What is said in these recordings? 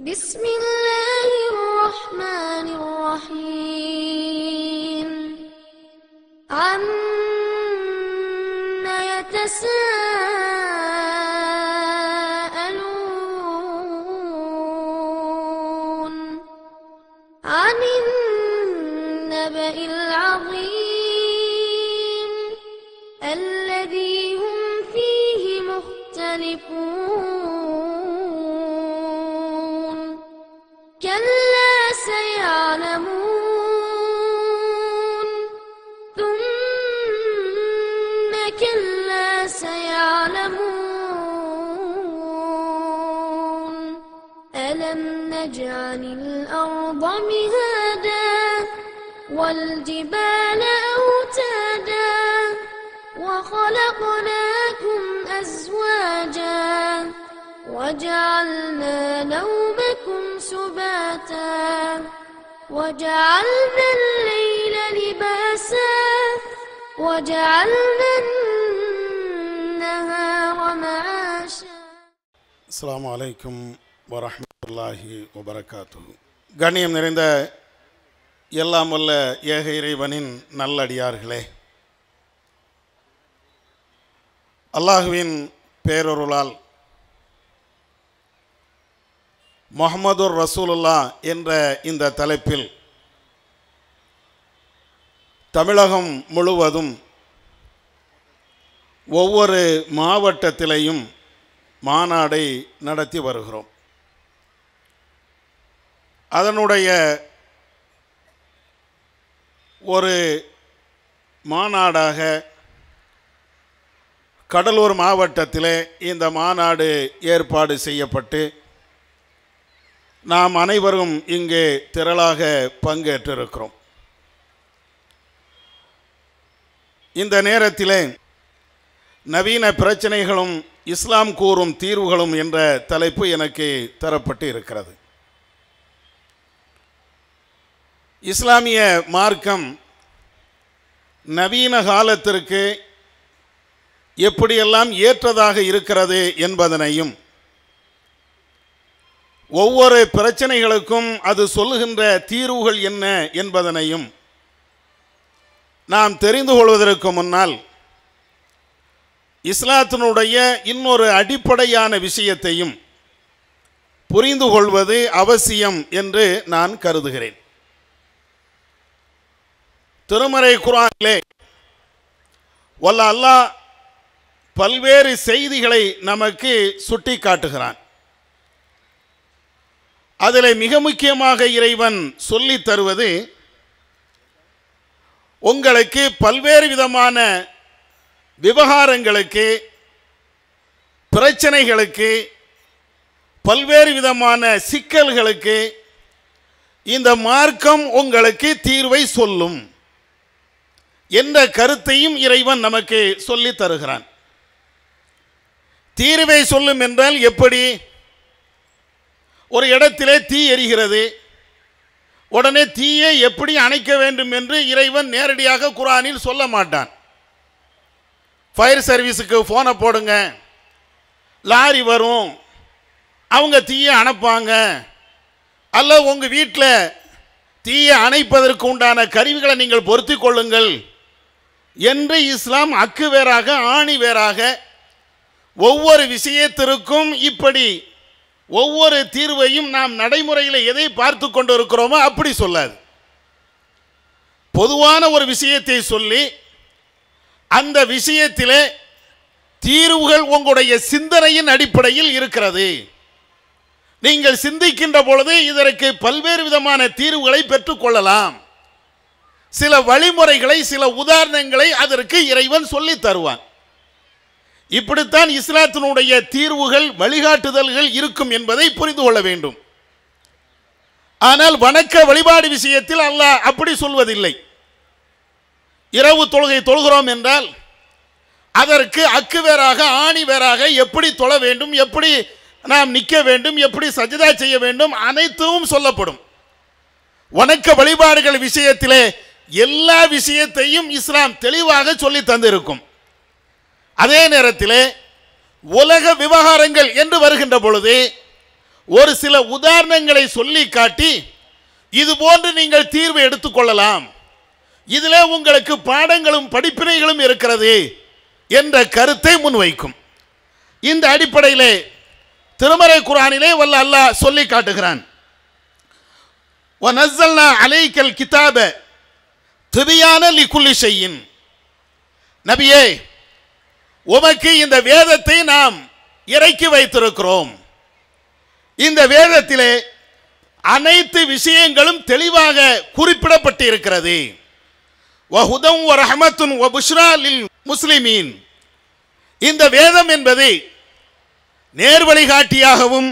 بسم الله الرحمن الرحيم عم يتساءلون عن النبأ العظيم الذي هم فيه مختلفون كلا سيعلمون ثم كلا سيعلمون ألم نجعل الأرض مهادا والجبال أوتادا وخلقناكم أزواجا وجعلنا نومكم سباتا وجعلنا الليل لباسا وجعلنا النهار معاشا அஸ்ஸலாமு அலைக்கும் வரஹ்மத்துல்லாஹி வபரகாத்துஹு கண்ணியம் நிறைந்த எல்லாம் வல்ல ஏக இறைவனின் நல்லடியார்களே அல்லாஹுவின் பேரொருளால் முஹம்மதுர் ரசூலுல்லா என்ற இந்த தலைப்பில் தமிழகம் முழுவதும் ஒவ்வொரு மாவட்டத்திலையும் மாநாடை நடத்தி வருகிறோம் அதனுடைய ஒரு மாநாடாக கடலூர் மாவட்டத்திலே இந்த மாநாடு ஏற்பாடு செய்யப்பட்டு நாம் அனைவரும் இங்கே திரளாக பங்கேற்றிருக்கிறோம் இந்த நேரத்திலே நவீன பிரச்சனைகளும் இஸ்லாம் கூறும் தீர்வுகளும் என்ற தலைப்பு எனக்கு தரப்பட்டு இருக்கிறது இஸ்லாமிய மார்க்கம் நவீன காலத்திற்கு எப்படியெல்லாம் ஏற்றதாக இருக்கிறது என்பதனையும் ஒவ்வொரு பிரச்சனைகளுக்கும் அது சொல்லுகின்ற தீர்வுகள் என்ன என்பதனையும் நாம் தெரிந்து கொள்வதற்கு முன்னால் இஸ்லாத்தினுடைய இன்னொரு அடிப்படையான விஷயத்தையும் புரிந்து கொள்வது அவசியம் என்று நான் கருதுகிறேன் திருமறை குரானிலே வல்ல அல்லாஹ் பல்வேறு செய்திகளை நமக்கு சுட்டி காட்டுகிறான் அதில் மிக முக்கியமாக இறைவன் சொல்லித் தருவது உங்களுக்கு பல்வேறு விதமான விவகாரங்களுக்கு பிரச்சனைகளுக்கு பல்வேறு விதமான சிக்கல்களுக்கு இந்த மார்க்கம் உங்களுக்கு தீர்வை சொல்லும் என்ற கருத்தையும் இறைவன் நமக்கு சொல்லித் தருகிறான் தீர்வை சொல்லும் என்றால் எப்படி ஒரு இடத்திலே தீ எரிகிறது உடனே தீயை எப்படி அணைக்க வேண்டும் என்று இறைவன் நேரடியாக குரானில் சொல்ல மாட்டான் ஃபயர் சர்வீஸுக்கு ஃபோனை போடுங்க லாரி வரும் அவங்க தீயை அணைப்பாங்க அல்ல உங்கள் வீட்டில் தீயை அணைப்பதற்கு உண்டான கருவிகளை நீங்கள் பொருத்தி கொள்ளுங்கள் என்று இஸ்லாம் அக்கு வேறாக ஆணி வேறாக ஒவ்வொரு விஷயத்திற்கும் இப்படி ஒவ்வொரு தீர்வையும் நாம் நடைமுறையில் எதை பார்த்து கொண்டு இருக்கிறோமோ அப்படி சொல்லாது பொதுவான ஒரு விஷயத்தை சொல்லி அந்த விஷயத்திலே தீர்வுகள் உங்களுடைய சிந்தனையின் அடிப்படையில் இருக்கிறது நீங்கள் சிந்திக்கின்ற பொழுது இதற்கு பல்வேறு விதமான தீர்வுகளை பெற்றுக்கொள்ளலாம் சில வழிமுறைகளை சில உதாரணங்களை அதற்கு இறைவன் சொல்லி தருவான் இப்படித்தான் இஸ்லாத்தினுடைய தீர்வுகள் வழிகாட்டுதல்கள் இருக்கும் என்பதை புரிந்து கொள்ள வேண்டும் ஆனால் வணக்க வழிபாடு விஷயத்தில் அல்லாஹ் அப்படி சொல்வதில்லை இரவு தொழுகை தொழுகிறோம் என்றால் அதற்கு அக்கு வேறாக ஆணி வேறாக எப்படி தொழ வேண்டும் எப்படி நாம் நிற்க வேண்டும் எப்படி சஜிதா செய்ய வேண்டும் அனைத்தும் சொல்லப்படும் வணக்க வழிபாடுகள் விஷயத்திலே எல்லா விஷயத்தையும் இஸ்லாம் தெளிவாக சொல்லி தந்திருக்கும் அதே நேரத்திலே உலக விவகாரங்கள் என்று வருகின்ற பொழுது ஒரு சில உதாரணங்களை சொல்லி காட்டி இது போன்று நீங்கள் தீர்வு எடுத்துக்கொள்ளலாம் இதில் உங்களுக்கு பாடங்களும் படிப்பினைகளும் இருக்கிறது என்ற கருத்தை முன்வைக்கும் இந்த அடிப்படையிலே திருமறை குரானிலே வல்ல அல்லாஹ் சொல்லி காட்டுகிறான் وَنَزَّلْنَا عَلَيْكَ الْكِتَابَ تِبْيَانًا لِكُلِّ شَيْءٍ நபியே உமக்கு இந்த வேதத்தை நாம் இறக்கி வைத்திருக்கிறோம் இந்த வேதத்திலே அனைத்து விஷயங்களும் தெளிவாக குறிப்பிடப்பட்டு இருக்கிறது வஹுதம் வரஹமத்துன் வபுஷ்ரா லில் முஸ்லிமீன் இந்த வேதம் என்பது நேர்வழிகாட்டியாகவும்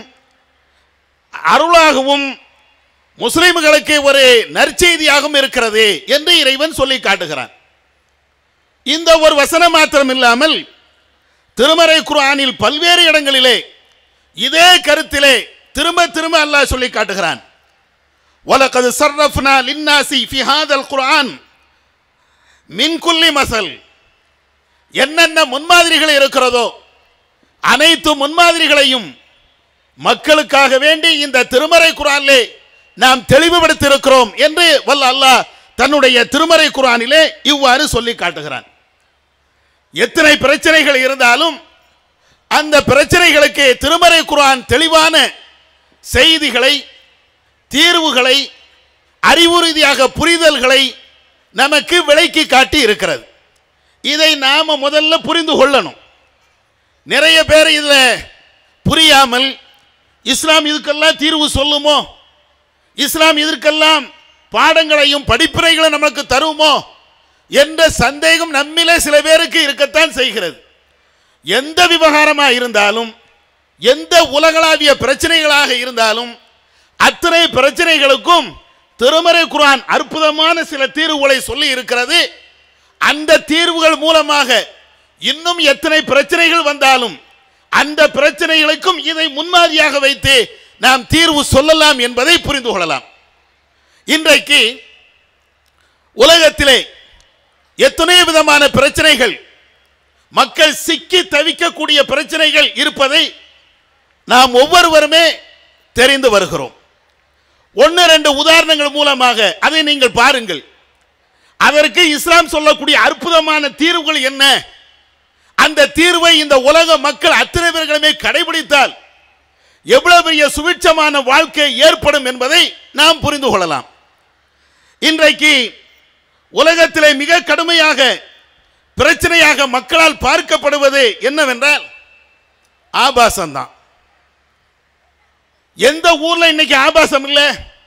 அருளாகவும் முஸ்லிம்களுக்கு ஒரு நற்செய்தியாகவும் இருக்கிறது என்று இறைவன் சொல்லி காட்டுகிறான் இந்த ஒரு வசனம் மாத்திரம் இல்லாமல் திருமறை குர்ஆனில் பல்வேறு இடங்களிலே இதே கருத்திலே திரும்ப திரும்ப அல்லாஹ் சொல்லி காட்டுகிறான் வலகது சர்ரஃப்னா லின்னாசி ஃபி ஹாதல் குர்ஆன் மின் குல்லி மசல் என்னென்ன முன்மாதிரிகள் இருக்கிறதோ அனைத்து முன்மாதிரிகளையும் மக்களுக்காக வேண்டி இந்த திருமறை குரானிலே நாம் தெளிவுபடுத்தியிருக்கிறோம் என்று வல்ல அல்லாஹ் தன்னுடைய திருமறை குரானிலே இவ்வாறு சொல்லி காட்டுகிறான் எத்தனை பிரச்சனைகள் இருந்தாலும் அந்த பிரச்சனைகளுக்கு திருமறை குரான் தெளிவான செய்திகளை தீர்வுகளை அறிவு ரீதியாக புரிதல்களை நமக்கு விளக்கி காட்டி இருக்கிறது இதை நாம முதல்ல புரிந்து கொள்ளணும் நிறைய பேர் இதில் புரியாமல் இஸ்லாம் இதுக்கெல்லாம் தீர்வு சொல்லுமோ இஸ்லாம் இதற்கெல்லாம் பாடங்களையும் படிப்பினைகளை நமக்கு தருமோ என்ற சந்தேகம் நம்மிலே சில பேருக்கு இருக்கத்தான் செய்கிறது எந்த விவகாரமாக இருந்தாலும் எந்த உலகளாவிய பிரச்சனைகளாக இருந்தாலும் அத்தனை பிரச்சனைகளுக்கும் திருமறை குரான் அற்புதமான சில தீர்வுகளை சொல்லி இருக்கிறது அந்த தீர்வுகள் மூலமாக இன்னும் எத்தனை பிரச்சனைகள் வந்தாலும் அந்த பிரச்சனைகளுக்கும் இதை முன்மாதிரியாக வைத்து நாம் தீர்வு சொல்லலாம் என்பதை புரிந்து கொள்ளலாம் இன்றைக்கு உலகத்திலே எத்தனை விதமான பிரச்சனைகள் மக்கள் சிக்கி தவிக்கக்கூடிய பிரச்சனைகள் இருப்பதை நாம் ஒவ்வொருவருமே தெரிந்து வருகிறோம் ஒன்று ரெண்டு உதாரணங்கள் மூலமாக அதை நீங்கள் பாருங்கள் அதற்கு இஸ்லாம் சொல்லக்கூடிய அற்புதமான தீர்வுகள் என்ன அந்த தீர்வை இந்த உலக மக்கள் அத்தனை பேர்களுமே கடைபிடித்தால் எவ்வளவு பெரிய சுபிட்சமான வாழ்க்கை ஏற்படும் என்பதை நாம் புரிந்து கொள்ளலாம் இன்றைக்கு உலகத்திலே மிக கடுமையாக பிரச்சனையாக மக்களால் பார்க்கப்படுவது என்னவென்றால் ஆபாசம் தான் எந்த ஊர்ல இன்னைக்கு ஆபாசம் இல்லை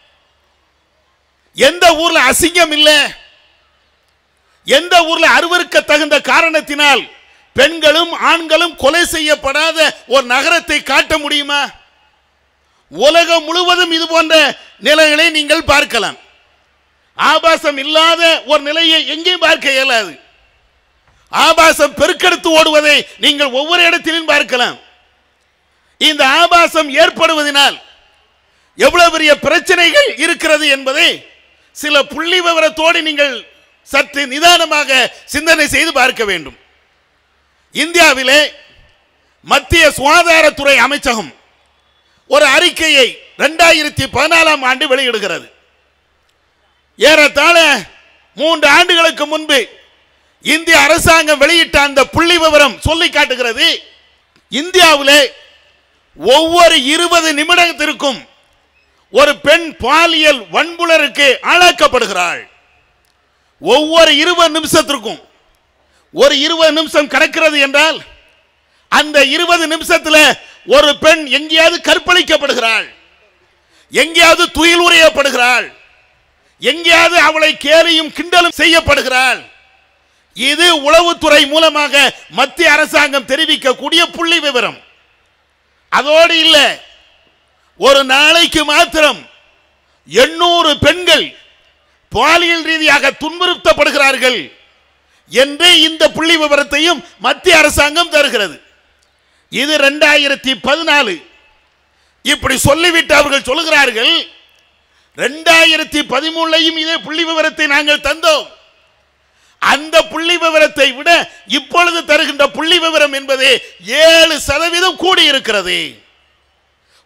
எந்த ஊர்ல அசிங்கம் இல்லை எந்த ஊர்ல அருவருக்க தகுந்த காரணத்தினால் பெண்களும் ஆண்களும் கொலை செய்யப்படாத ஒரு நகரத்தை காட்ட முடியுமா உலகம் முழுவதும் இது போன்ற நிலைகளை நீங்கள் பார்க்கலாம் ஆபாசம் இல்லாத ஒரு நிலையை எங்கேயும் பார்க்க இயலாது ஆபாசம் பெருக்கெடுத்து ஓடுவதை நீங்கள் ஒவ்வொரு இடத்திலும் பார்க்கலாம் இந்த ஆபாசம் ஏற்படுவதனால் எவ்வளவு பெரிய பிரச்சனைகள் இருக்கிறது என்பதை சில புள்ளி விவரத்தோடு நீங்கள் சற்று நிதானமாக சிந்தனை செய்து பார்க்க வேண்டும் இந்தியாவிலே மத்திய சுகாதாரத்துறை அமைச்சகம் ஒரு அறிக்கையை ரெண்டாயிரத்தி பதினாலாம் ஆண்டு வெளியிடுகிறது ஏறத்தாழ மூன்று ஆண்டுகளுக்கு முன்பு இந்திய அரசாங்கம் வெளியிட்ட அந்த புள்ளி விவரம் சொல்லி காட்டுகிறது இந்தியாவிலே ஒவ்வொரு இருபது நிமிடத்திற்கும் ஒரு பெண் பாலியல் வன்புணருக்கு ஆளாக்கப்படுகிறாள் ஒவ்வொரு இருபது நிமிஷத்திற்கும் ஒரு இருபது நிமிஷம் கடக்கிறது என்றால் அந்த இருபது நிமிஷத்தில் ஒரு பெண் எங்கேயாவது கற்பழிக்கப்படுகிறாள் எங்கேயாவது துயில் உரையப்படுகிறாள் எங்கேயாவது அவளை கேலியும் கிண்டலும் செய்யப்படுகிறாள் இது உளவுத்துறை மூலமாக மத்திய அரசாங்கம் தெரிவிக்கக்கூடிய புள்ளி விவரம் அதோடு இல்லை ஒரு நாளைக்கு மாத்திரம் எண்ணூறு பெண்கள் பாலியல் ரீதியாக துன்புறுத்தப்படுகிறார்கள் என்று இந்த புள்ளி விவரத்தையும் மத்திய அரசாங்கம் தருகிறது இது ரெண்டாயிரத்தி பதினாலு இப்படி சொல்லிவிட்டு அவர்கள் சொல்லுகிறார்கள் ரெண்டாயிரத்தி பதிமூணுலையும் இதே புள்ளி விவரத்தை நாங்கள் தந்தோம் அந்த புள்ளி விவரத்தை விட இப்பொழுது தருகின்ற புள்ளி விவரம் என்பது ஏழு சதவீதம் கூடி இருக்கிறது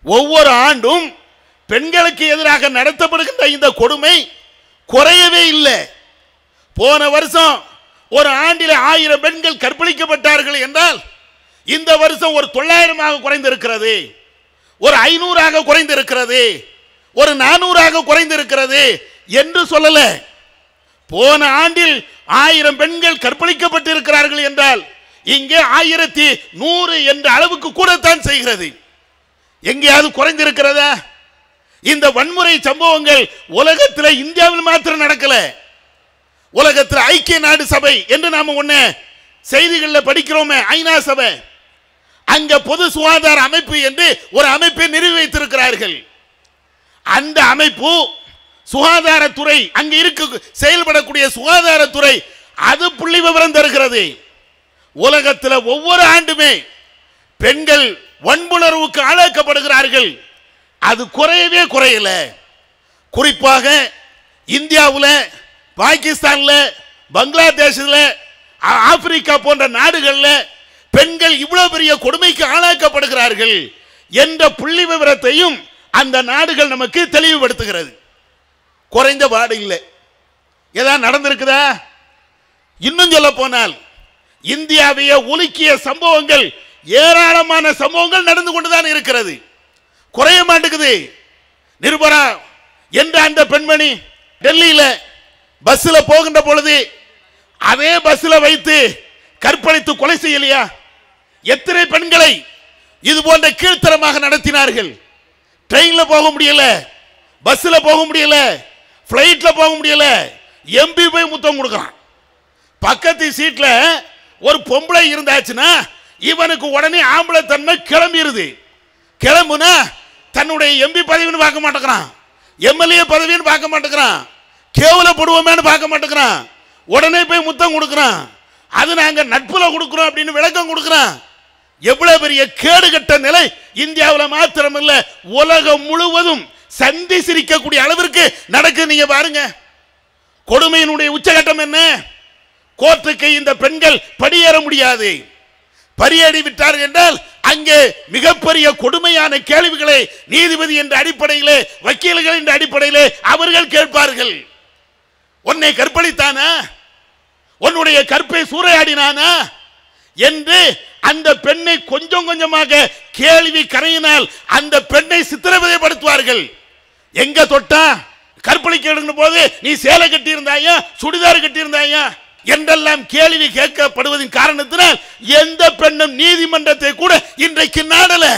ஒவ்வொரு ஆண்டும் பெண்களுக்கு எதிராக நடத்தப்படுகின்ற இந்த கொடுமை குறையவே இல்லை போன வருஷம் ஒரு ஆண்டில் ஆயிரம் பெண்கள் கற்பழிக்கப்பட்டார்கள் என்றால் இந்த வருஷம் ஒரு தொள்ளாயிரமாக குறைந்திருக்கிறது ஒரு ஐநூறாக குறைந்திருக்கிறது ஒரு நானூறாக குறைந்திருக்கிறது என்று சொல்லல போன ஆண்டில் ஆயிரம் பெண்கள் கற்பழிக்கப்பட்டிருக்கிறார்கள் என்றால் இங்கே ஆயிரத்தி நூறு என்ற அளவுக்கு கூடத்தான் செய்கிறது எங்கேயாவது குறைந்திருக்கிறதா இந்த வன்முறை சம்பவங்கள் உலகத்தில் இந்தியாவில் மாத்திரம் நடக்கல உலகத்தில் ஐக்கிய நாடு சபை என்று நாம ஒண்ணு செய்திகளில் படிக்கிறோமே ஐநா சபை அங்க பொது சுகாதார அமைப்பு என்று ஒரு அமைப்பை நிறுவி வைத்திருக்கிறார்கள் அந்த அமைப்பு சுகாதாரத்துறை அங்க இருக்க செயல்படக்கூடிய சுகாதாரத்துறை அது புள்ளி விவரம் தருகிறது உலகத்தில் ஒவ்வொரு ஆண்டுமே பெண்கள் வன்புணர்வுக்கு ஆளாக்கப்படுகிறார்கள் அது குறையவே குறையல குறிப்பாக இந்தியாவில் பாகிஸ்தானில் பங்களாதேஷில் ஆ- ஆப்பிரிக்கா போன்ற நாடுகளில் பெண்கள் இவ்வளவு பெரிய கொடுமைக்கு ஆளாக்கப்படுகிறார்கள் என்ற புள்ளி விவரத்தையும் அந்த நாடுகள் நமக்கு தெளிவுபடுத்துகிறது குறைந்த பாடு இல்லை ஏதாவது நடந்திருக்குதா இன்னும் சொல்ல போனால் இந்தியாவையே உலுக்கிய சம்பவங்கள் ஏராளமான சம்பவங்கள் நடந்து கொண்டுதான் இருக்கிறது குறைய மாட்டேங்குது நிருபரா என்ற அந்த பெண்மணி டெல்லியில பஸ்ஸில் போகின்ற பொழுது அதே பஸ்ஸில் வைத்து கற்பழித்து கொலை செய்யலையா எத்தனை பெண்களை இது போன்ற கீழ்த்தரமாக நடத்தினார்கள் ட்ரெயின்ல போக முடியல பஸ்ஸில் போக முடியல ஃப்ளைட்ல போக முடியல எம்பி போய் முத்தம் கொடுக்குறான் பக்கத்து சீட்ல ஒரு பொம்பளை இருந்தாச்சுன்னா இவனுக்கு உடனே ஆம்பளை தன்மை கிளம்பிடுது கிளம்புனா தன்னுடைய எம்பி பதவின்னு பார்க்க மாட்டேங்கிறான் எம்எல்ஏ பதவின்னு பார்க்க மாட்டேங்கிறான் கேவலப்படுவோமேன்னு பார்க்க மாட்டேங்கிறான் உடனே போய் முத்தம் கொடுக்குறான் அது நாங்க நட்புல கொடுக்குறோம் அப்படின்னு விளக்கம் கொடுக்குறான் எவ்வளவு பெரிய கேடுகட்ட நிலை இந்தியாவில் மாத்திரமல்ல உலகம் முழுவதும் சந்தி சிரிக்கக்கூடிய அளவிற்கு நடக்குது நீங்க பாருங்க கொடுமையினுடைய உச்சகட்டம் என்ன கோர்ட்டுக்கு இந்த பெண்கள் படியேற முடியாது பரியேறி விட்டார்கள் என்றால் அங்கே மிகப்பெரிய கொடுமையான கேள்விகளை நீதிபதி என்ற அடிப்படையிலே வக்கீல்கள் என்ற அடிப்படையிலே அவர்கள் கேட்பார்கள் உன்னை கற்பழித்தானா உன்னுடைய கற்பை சூறையாடினானா என்று அந்த பெண்ணை கொஞ்சம் கொஞ்சமாக கேள்வி கரையினால் அந்த பெண்ணை சித்திரவதைப்படுத்துவார்கள் எங்க தொட்டா கற்பழிக்க போது நீ சேலை கட்டி இருந்தாயா சுடிதார் கட்டி இருந்தாயா என்றெல்லாம் கேள்வி கேட்கப்படுவதின் காரணத்தினால் எந்த பெண்ணும் நீதிமன்றத்தை கூட இன்றைக்கு நாடல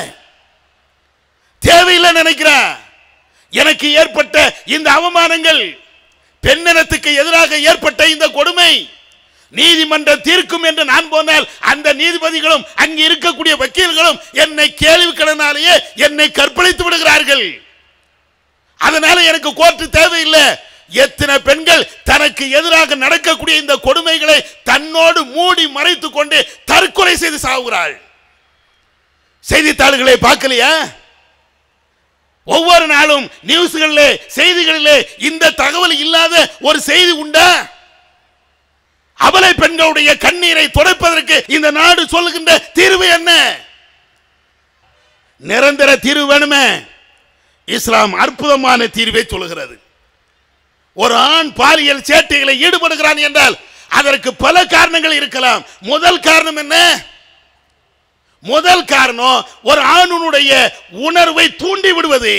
தேவையில்லை நினைக்கிறேன் எனக்கு ஏற்பட்ட இந்த அவமானங்கள் பெண்ணினத்துக்கு எதிராக ஏற்பட்ட இந்த கொடுமை நீதிமன்றம் தீர்க்கும் என்று நான் போனால் அந்த நீதிபதிகளும் அங்கு இருக்கக்கூடிய வக்கீல்களும் என்னை கேள்வி கடனாலேயே என்னை கற்பழித்து விடுகிறார்கள் அதனால எனக்கு கோர்ட்டு தேவையில்லை எத்தனை பெண்கள் தனக்கு எதிராக நடக்கக்கூடிய இந்த கொடுமைகளை தன்னோடு மூடி மறைத்துக் கொண்டு தற்கொலை செய்து சாவுகிறாள் செய்தித்தாள்களை பார்க்கலையா ஒவ்வொரு நாளும் நியூஸ்களிலே செய்திகளிலே இந்த தகவல் இல்லாத ஒரு செய்தி உண்டா அவலை பெண்களுடைய கண்ணீரை துடைப்பதற்கு இந்த நாடு சொல்லுகின்ற தீர்வு என்ன நிரந்தர தீர்வு வேணுமே இஸ்லாம் அற்புதமான தீர்வை சொல்லுகிறது ஒரு ஆண் பாலியல் சேட்டைகளை ஈடுபடுகிறான் என்றால் அதற்கு பல காரணங்கள் இருக்கலாம் முதல் காரணம் என்ன முதல் காரணம் ஒரு ஆணுனுடைய உணர்வை தூண்டி விடுவது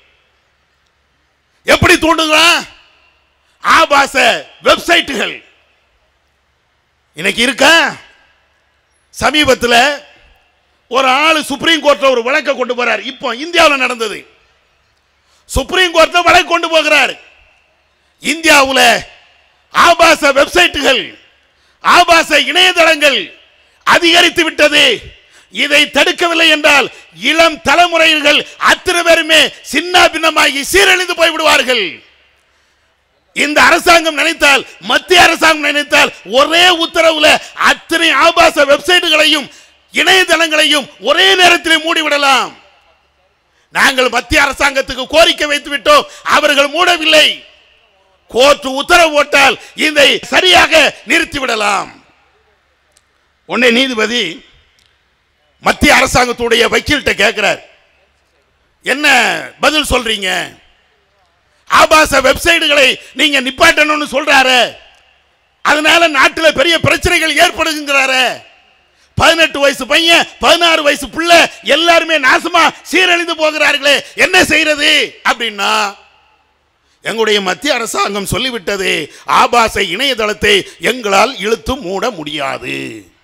எப்படி தூண்டுகிறான் ஆபாச வெப்சைட்டுகள் இன்னைக்கு இருக்கா சமீபத்தில் ஒரு ஆள் சுப்ரீம் கோர்ட்ல ஒரு வழக்கை கொண்டு போறார் இப்போ இந்தியாவில் நடந்தது சுப்ரீம் கோர்ட்ல வழக்கு கொண்டு போகிறார் இந்தியாவில் ஆபாச வெப்சைட்டுகள் ஆபாச இணையதளங்கள் அதிகரித்து விட்டது இதை தடுக்கவில்லை என்றால் இளம் தலைமுறைகள் அத்தனை பேருமே சின்ன பின்னமாகி சீரழிந்து போய்விடுவார்கள் இந்த அரசாங்கம் நினைத்தால் மத்திய அரசாங்கம் நினைத்தால் ஒரே உத்தரவுல அத்தனை ஆபாச வெப்சைட்டுகளையும் இணையதளங்களையும் ஒரே நேரத்தில் மூடிவிடலாம் நாங்கள் மத்திய அரசாங்கத்துக்கு கோரிக்கை வைத்து விட்டோம் அவர்கள் மூடவில்லை கோர்ட் உத்தரவு போட்டால் இதை சரியாக நிறுத்திவிடலாம் உன்னை நீதிபதி மத்திய அரசாங்கத்துடைய வக்கீல்கிட்ட கேட்கிறார் என்ன பதில் சொல்றீங்க ஆபாச வெப்சைட்டுகளை நீங்க நிப்பாட்டணும்னு சொல்றாரு அதனால நாட்டில் பெரிய பிரச்சனைகள் ஏற்படுங்கிறாரு பதினெட்டு வயசு பையன் பதினாறு வயசு பிள்ளை எல்லாருமே நாசமா சீரழிந்து போகிறார்களே என்ன செய்யறது அப்படின்னா எங்களுடைய மத்திய அரசாங்கம் சொல்லிவிட்டது ஆபாச இணையதளத்தை எங்களால் இழுத்து மூட முடியாது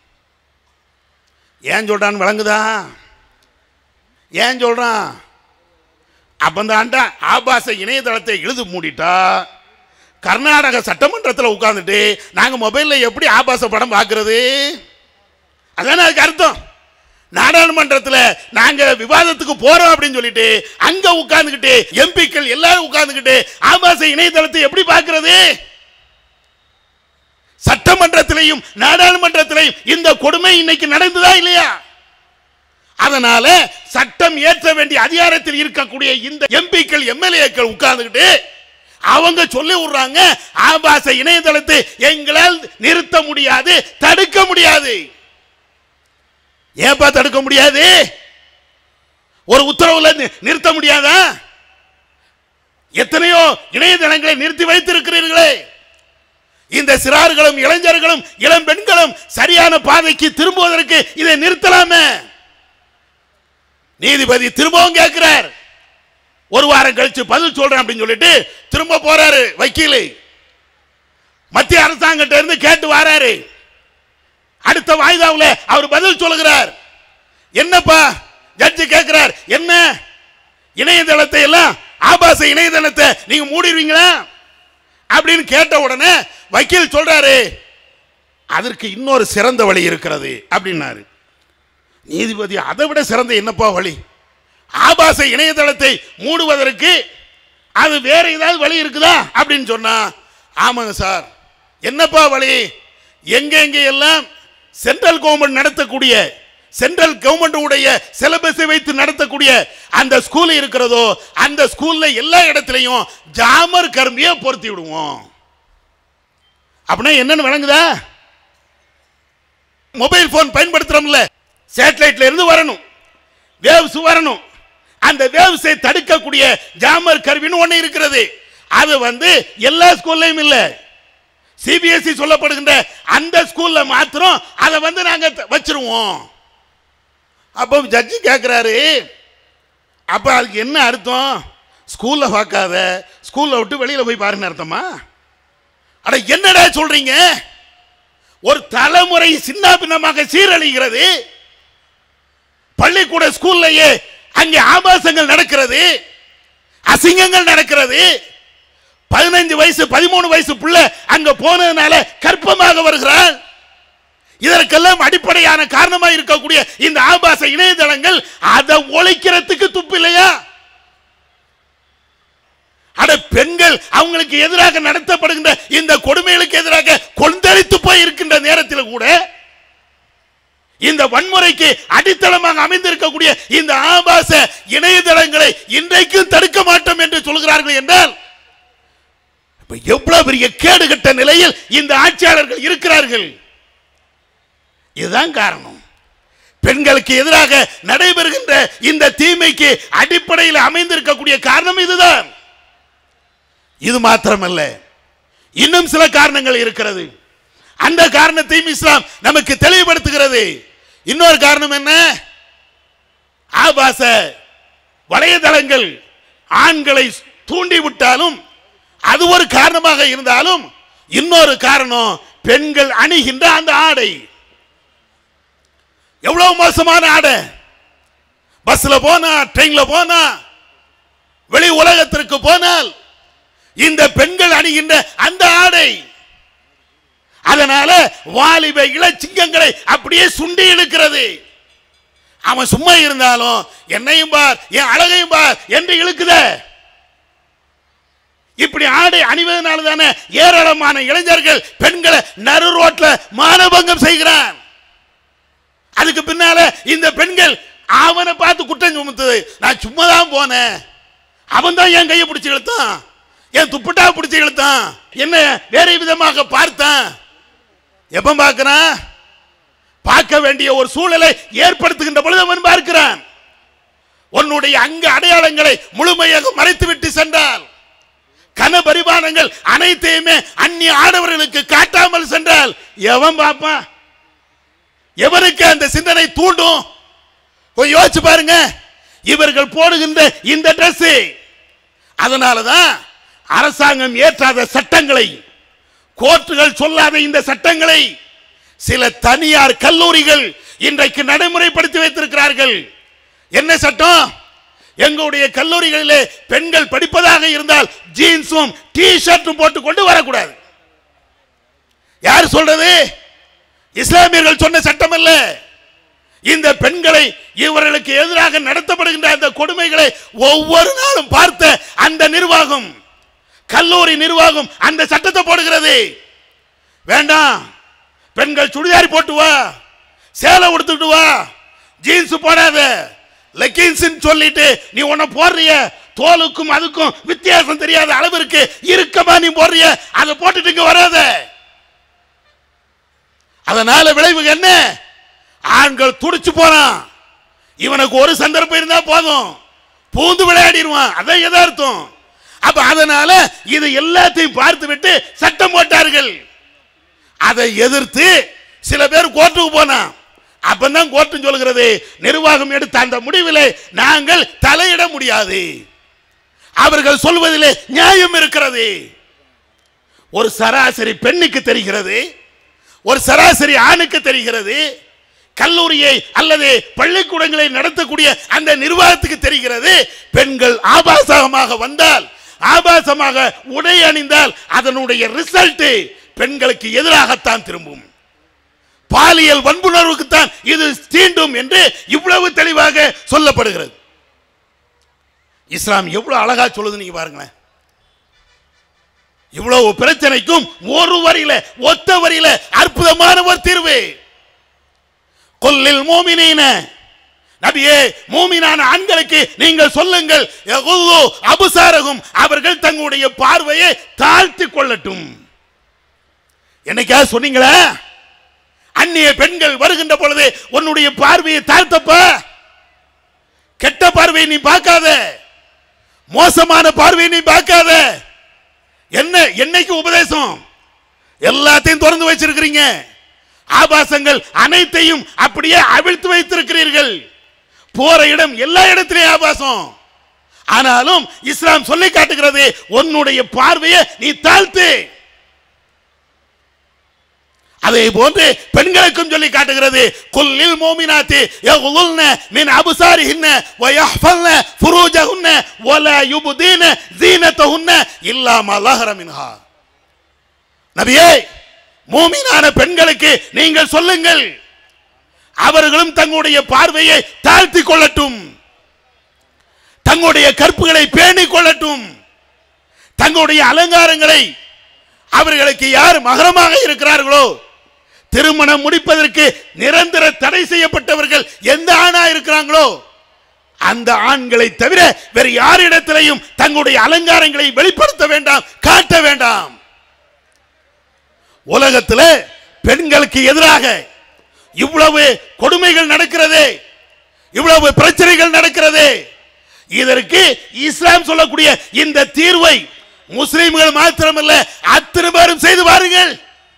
ஏன் சொல்றான் வழங்குதா ஏன் சொல்றான் அப்பந்தாண்டா ஆபாச இணையதளத்தை இழுது மூடிட்டா கர்நாடக சட்டமன்றத்தில் உட்கார்ந்துட்டு நாங்க மொபைல்ல எப்படி ஆபாச படம் பார்க்கிறது அதானே அதுக்கு அர்த்தம் நாடாளுமன்றத்தில் நாங்க விவாதத்துக்கு போறோம் அப்படின்னு சொல்லிட்டு அங்க உட்கார்ந்துகிட்டு எம்பிக்கள் எல்லாரும் உட்கார்ந்துகிட்டு ஆபாச இணையதளத்தை எப்படி பார்க்கிறது சட்டமன்றத்திலையும் நாடாளுமன்றத்திலையும் இந்த கொடுமை இன்னைக்கு நடந்துதா இல்லையா அதனால சட்டம் ஏற்ற வேண்டிய அதிகாரத்தில் இருக்கக்கூடிய இந்த எம்பிக்கள் எம்எல்ஏக்கள் உட்கார்ந்துகிட்டு அவங்க சொல்லி விடுறாங்க ஆபாச இணையதளத்தை எங்களால் நிறுத்த முடியாது தடுக்க முடியாது ஏப்பா தடுக்க முடியாது ஒரு உத்தரவுல நி- நிறுத்த முடியாதா எத்தனையோ இணையதளங்களை நிறுத்தி வைத்திருக்கிறீர்களே இந்த சிறார்களும் இளைஞர்களும் இளம் பெண்களும் சரியான பாதைக்கு திரும்புவதற்கு இதை நிறுத்தலாமே நீதிபதி திரும்பவும் கேட்கிறார் ஒரு வாரம் கழிச்சு பதில் சொல்றேன் அப்படின்னு சொல்லிட்டு திரும்ப போறாரு வக்கீல் மத்திய அரசாங்கத்தை இருந்து கேட்டு வராரு அடுத்த வாய்தாவில் அவர் பதில் சொல்லுகிறார் என்னப்பா ஜட்ஜி கேட்கிறார் என்ன இணையதளத்தை எல்லாம் ஆபாச இணையதளத்தை நீங்க மூடிடுவீங்களா அப்படின்னு கேட்ட உடனே வக்கீல் சொல்றாரு அதற்கு இன்னொரு சிறந்த வழி இருக்கிறது அப்படின்னாரு நீதிபதி அதை விட சிறந்த என்னப்பா வழி ஆபாச இணையதளத்தை மூடுவதற்கு அது வேற ஏதாவது வழி இருக்குதா அப்படின்னு சொன்னா ஆமாங்க சார் என்னப்பா வழி எங்க எங்க எல்லாம் சென்ட்ரல் கவர்மெண்ட் நடத்தக்கூடிய சென்ட்ரல் கவர்மெண்ட் உடைய சிலபஸை வைத்து நடத்தக்கூடிய அந்த ஸ்கூல் இருக்கிறதோ அந்த ஸ்கூல்ல எல்லா இடத்துலையும் ஜாமர் கரும்பியை பொருத்தி விடுவோம் அப்படின்னா என்னன்னு விளங்குதா மொபைல் போன் பயன்படுத்துறோம்ல சேட்டலைட்ல இருந்து வரணும் வேவ்ஸ் வரணும் அந்த வேவ்ஸை தடுக்கக்கூடிய ஜாமர் கருவின்னு ஒண்ணு இருக்கிறது அது வந்து எல்லா ஸ்கூல்லையும் இல்ல சிபிஎஸ்இ சொல்லப்படுகின்ற அந்த ஸ்கூல்ல மாத்திரம் அதை வந்து நாங்க த- வச்சிருவோம் அப்போ ஜட்ஜி கேட்குறாரு அப்ப அதுக்கு என்ன அர்த்தம் ஸ்கூல்ல பார்க்காத ஸ்கூல்ல விட்டு வெளியில போய் பாருன்னு அர்த்தமா அட என்னடா சொல்றீங்க ஒரு தலைமுறை சின்ன பின்னமாக சீரழிகிறது பள்ளிக்கூட ஸ்கூல்லையே அங்கே ஆபாசங்கள் நடக்கிறது அசிங்கங்கள் நடக்கிறது பதினைஞ்சு வயசு பதிமூணு வயசு பிள்ளை அங்க போனதுனால கற்பமாக வருகிறாள் இதற்கெல்லாம் அடிப்படையான காரணமா இருக்கக்கூடிய இந்த ஆபாச இணையதளங்கள் அதை ஒழிக்கிறதுக்கு துப்பு இல்லையா அட பெண்கள் அவங்களுக்கு எதிராக நடத்தப்படுகின்ற இந்த கொடுமைகளுக்கு எதிராக கொந்தளித்து போய் இருக்கின்ற நேரத்தில் கூட இந்த வன்முறைக்கு அடித்தளமாக அமைந்திருக்கக்கூடிய இந்த ஆபாச இணையதளங்களை இன்றைக்கும் தடுக்க மாட்டோம் என்று சொல்கிறார்கள் என்றால் இப்ப எவ்வளவு பெரிய கேடுகட்ட நிலையில் இந்த ஆட்சியாளர்கள் இருக்கிறார்கள் இதுதான் காரணம் பெண்களுக்கு எதிராக நடைபெறுகின்ற இந்த தீமைக்கு அடிப்படையில் அமைந்திருக்கக்கூடிய காரணம் இதுதான் இது மாத்திரமல்ல இன்னும் சில காரணங்கள் இருக்கிறது அந்த காரணத்தையும் இஸ்லாம் நமக்கு தெளிவுபடுத்துகிறது இன்னொரு காரணம் என்ன ஆபாச வலைதளங்கள் ஆண்களை தூண்டி விட்டாலும் அது ஒரு காரணமாக இருந்தாலும் இன்னொரு காரணம் பெண்கள் அணிகின்ற அந்த ஆடை எவ்வளவு மோசமான ஆடை பஸ்ல போனா ட்ரெயின்ல போனா வெளி உலகத்திற்கு போனால் இந்த பெண்கள் அணிகின்ற அந்த ஆடை அதனால வாலிப இளச்சிங்கங்களை அப்படியே சுண்டி இழுக்கிறது அவன் சும்மா இருந்தாலும் என்னையும் பார் என் அழகையும் பார் என்று இழுக்குத இப்படி ஆடை அணிவதனால தானே ஏராளமான இளைஞர்கள் பெண்களை நறு ரோட்ல மானபங்கம் செய்கிறான் அதுக்கு பின்னால இந்த பெண்கள் அவனை பார்த்து குற்றம் சுமத்துது நான் சும்மா தான் போனேன் அவன் தான் என் கையை பிடிச்சி இழுத்தான் என் துப்புட்டா பிடிச்சி இழுத்தான் என்ன வேற விதமாக பார்த்தான் எப்ப பார்க்கிறான் பார்க்க வேண்டிய ஒரு சூழலை ஏற்படுத்துகின்ற பொழுது அவன் பார்க்கிறான் உன்னுடைய அங்க அடையாளங்களை முழுமையாக மறைத்துவிட்டு சென்றால் கன பரிமாணங்கள் அனைத்தையுமே அந்நிய ஆடவர்களுக்கு காட்டாமல் சென்றால் எவன் பார்ப்பான் எவருக்கு அந்த சிந்தனை தூண்டும் போய் யோசிச்சு பாருங்க இவர்கள் போடுகின்ற இந்த Dress அதனாலதான் அரசாங்கம் ஏற்றாத சட்டங்களை கோர்ட்டுகள் சொல்லாத இந்த சட்டங்களை சில தனியார் கல்லூரிகள் இன்றைக்கு நடைமுறைப்படுத்தி வைத்திருக்கிறார்கள் என்ன சட்டம் எங்களுடைய கல்லூரிகளிலே பெண்கள் படிப்பதாக இருந்தால் ஜீன்ஸும் டி ஷர்ட்டும் போட்டு கொண்டு வரக்கூடாது யார் சொல்றது இஸ்லாமியர்கள் சொன்ன சட்டம் அல்ல இந்த பெண்களை இவர்களுக்கு எதிராக நடத்தப்படுகின்ற அந்த கொடுமைகளை ஒவ்வொரு நாளும் பார்த்த அந்த நிர்வாகம் கல்லூரி நிர்வாகம் அந்த சட்டத்தை போடுகிறது வேண்டாம் பெண்கள் சுடிதார் போட்டு வா சேலை உடுத்துட்டு வா ஜீன்ஸ் போடாத லெக்கின்ஸ் சொல்லிட்டு நீ உன்னை போடுறிய தோலுக்கும் அதுக்கும் வித்தியாசம் தெரியாத அளவிற்கு இருக்கமா நீ போடுறிய அதை போட்டுட்டு இங்க வராத அதனால விளைவு என்ன ஆண்கள் துடிச்சு போறான் இவனுக்கு ஒரு சந்தர்ப்பம் இருந்தா போதும் பூந்து விளையாடிடுவான் அதான் எதார்த்தம் அப்ப அதனால இது எல்லாத்தையும் பார்த்து விட்டு சட்டம் போட்டார்கள் அதை எதிர்த்து சில பேர் கோர்ட்டுக்கு போனான் அப்பதான் கோர்ட்டு சொல்கிறது நிர்வாகம் எடுத்த அந்த முடிவிலே நாங்கள் தலையிட முடியாது அவர்கள் சொல்வதிலே நியாயம் இருக்கிறது ஒரு சராசரி பெண்ணுக்கு தெரிகிறது ஒரு சராசரி ஆணுக்கு தெரிகிறது கல்லூரியை அல்லது பள்ளிக்கூடங்களை நடத்தக்கூடிய அந்த நிர்வாகத்துக்கு தெரிகிறது பெண்கள் ஆபாசமாக வந்தால் ஆபாசமாக உடை அணிந்தால் அதனுடைய ரிசல்ட் பெண்களுக்கு எதிராகத்தான் திரும்பும் பாலியல் வன்புணர்வுக்குத்தான் இது தீண்டும் என்று இவ்வளவு தெளிவாக சொல்லப்படுகிறது இஸ்லாம் எவ்வளவு அழகா சொல்லுது நீங்க பாருங்களேன் இவ்வளவு பிரச்சனைக்கும் ஒரு வரியில ஒத்த வரியில அற்புதமான ஒரு தீர்வு கொல்லில் மோமினீன நபியே மூமினான ஆண்களுக்கு நீங்கள் சொல்லுங்கள் யகுது அபுசாரகும் அவர்கள் தங்களுடைய பார்வையை தாழ்த்தி கொள்ளட்டும் என்னைக்கா சொன்னீங்களா அந்நிய பெண்கள் வருகின்ற பொழுது உன்னுடைய பார்வையை தாழ்த்தப்ப கெட்ட பார்வையை நீ பார்க்காத மோசமான பார்வையை நீ பார்க்காத என்ன என்னைக்கு உபதேசம் எல்லாத்தையும் திறந்து வச்சிருக்கிறீங்க ஆபாசங்கள் அனைத்தையும் அப்படியே அவிழ்த்து வைத்திருக்கிறீர்கள் போற இடம் எல்லா இடத்திலையும் ஆபாசம் ஆனாலும் இஸ்லாம் சொல்லி காட்டுகிறது உன்னுடைய பார்வையை நீ தாழ்த்து அதே போன்று பெண்களுக்கும் சொல்லி காட்டுகிறது குல்லில் மோமினாத்தி யகுல்ன மின் அபுசாரிஹின்ன வயஹ்ஃபல்ன ஃபுரூஜஹுன்ன வலா யுப்தீன ஜீனத்தஹுன்ன இல்லா மா லஹர மின்ஹா நபியே மூமினான பெண்களுக்கு நீங்கள் சொல்லுங்கள் அவர்களும் தங்களுடைய பார்வையை தாழ்த்தி கொள்ளட்டும் தங்களுடைய கற்புகளை பேணிக் கொள்ளட்டும் தங்களுடைய அலங்காரங்களை அவர்களுக்கு யார் மகரமாக இருக்கிறார்களோ திருமணம் முடிப்பதற்கு நிரந்தர தடை செய்யப்பட்டவர்கள் எந்த ஆணா இருக்கிறாங்களோ அந்த ஆண்களை தவிர வேறு யாரிடத்திலையும் தங்களுடைய அலங்காரங்களை வெளிப்படுத்த வேண்டாம் காட்ட வேண்டாம் உலகத்தில் பெண்களுக்கு எதிராக இவ்வளவு கொடுமைகள் நடக்கிறது இவ்வளவு பிரச்சனைகள் நடக்கிறது இதற்கு இஸ்லாம் சொல்லக்கூடிய இந்த தீர்வை முஸ்லிம்கள் மாத்திரமல்ல அத்தனை பேரும் செய்து பாருங்கள்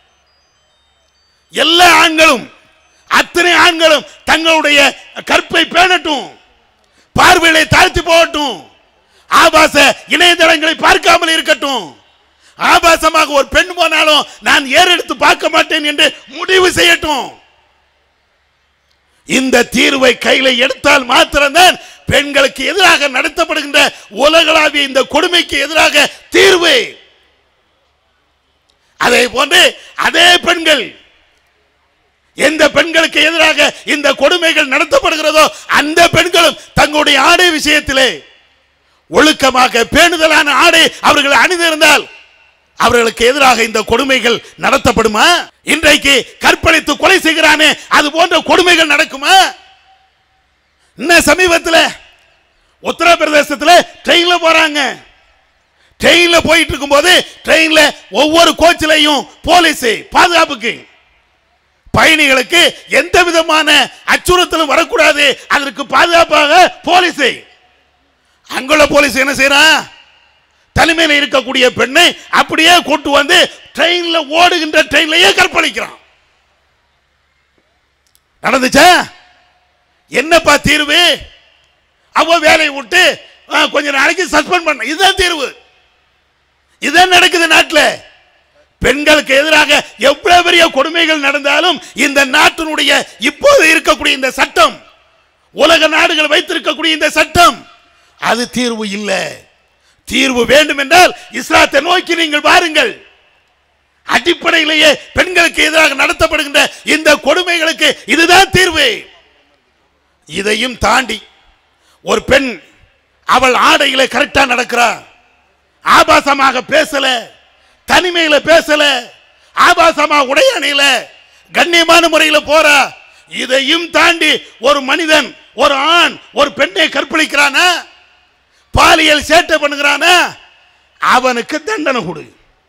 எல்லா ஆண்களும் அத்தனை ஆண்களும் தங்களுடைய கற்பை பேணட்டும் பார்வைகளை தாழ்த்தி போகட்டும் ஆபாச இணையதளங்களை பார்க்காமல் இருக்கட்டும் ஆபாசமாக ஒரு பெண் போனாலும் நான் ஏறெடுத்து பார்க்க மாட்டேன் என்று முடிவு செய்யட்டும் இந்த தீர்வை கையில எடுத்தால் மாத்திரம்தான் பெண்களுக்கு எதிராக நடத்தப்படுகின்ற உலகளாவிய இந்த கொடுமைக்கு எதிராக தீர்வு அதே போன்று அதே பெண்கள் எந்த பெண்களுக்கு எதிராக இந்த கொடுமைகள் நடத்தப்படுகிறதோ அந்த பெண்களும் தங்களுடைய ஆடை விஷயத்திலே ஒழுக்கமாக பேணுதலான ஆடை அவர்கள் அணிந்திருந்தால் அவர்களுக்கு எதிராக இந்த கொடுமைகள் நடத்தப்படுமா இன்றைக்கு கற்பழித்து கொலை செய்கிறானே அது போன்ற கொடுமைகள் நடக்குமா இன்னும் சமீபத்தில் உத்தரப்பிரதேசத்தில் ட்ரெயின்ல போறாங்க ட்ரெயின்ல போயிட்டு இருக்கும்போது ட்ரெயின்ல ஒவ்வொரு கோச்சிலையும் போலீஸ் பாதுகாப்புக்கு பயணிகளுக்கு எந்த விதமான அச்சுறுத்தலும் வரக்கூடாது அதற்கு பாதுகாப்பாக போலீஸ் அங்குள்ள போலீஸ் என்ன செய்யறான் தனிமையில் இருக்கக்கூடிய பெண்ணை அப்படியே கொண்டு வந்து ட்ரெயின்ல ஓடுகின்ற ட்ரெயின்லயே கற்பழிக்கிறான் நடந்துச்சா என்னப்பா தீர்வு அவ வேலையை விட்டு ஆ, கொஞ்ச நாளைக்கு சஸ்பெண்ட் பண்ண இதுதான் தீர்வு இதுதான் நடக்குது நாட்டில் பெண்களுக்கு எதிராக எவ்வளவு பெரிய கொடுமைகள் நடந்தாலும் இந்த நாட்டினுடைய இப்போது இருக்கக்கூடிய இந்த சட்டம் உலக நாடுகள் வைத்திருக்கக்கூடிய இந்த சட்டம் அது தீர்வு இல்லை தீர்வு வேண்டும் என்றால் இஸ்லாத்தை நோக்கி நீங்கள் பாருங்கள் அடிப்படையிலேயே பெண்களுக்கு எதிராக நடத்தப்படுகின்ற இந்த கொடுமைகளுக்கு இதுதான் தீர்வு இதையும் தாண்டி ஒரு பெண் அவள் ஆடையில கரெக்டா நடக்கிறா ஆபாசமாக பேசல தனிமையில பேசல ஆபாசமா உடை அணியில கண்ணியமான முறையில போறா இதையும் தாண்டி ஒரு மனிதன் ஒரு ஆண் ஒரு பெண்ணை கற்பழிக்கிறானா பாலியல் சேட்டை பண்ணுகிறானா அவனுக்கு தண்டனை கொடு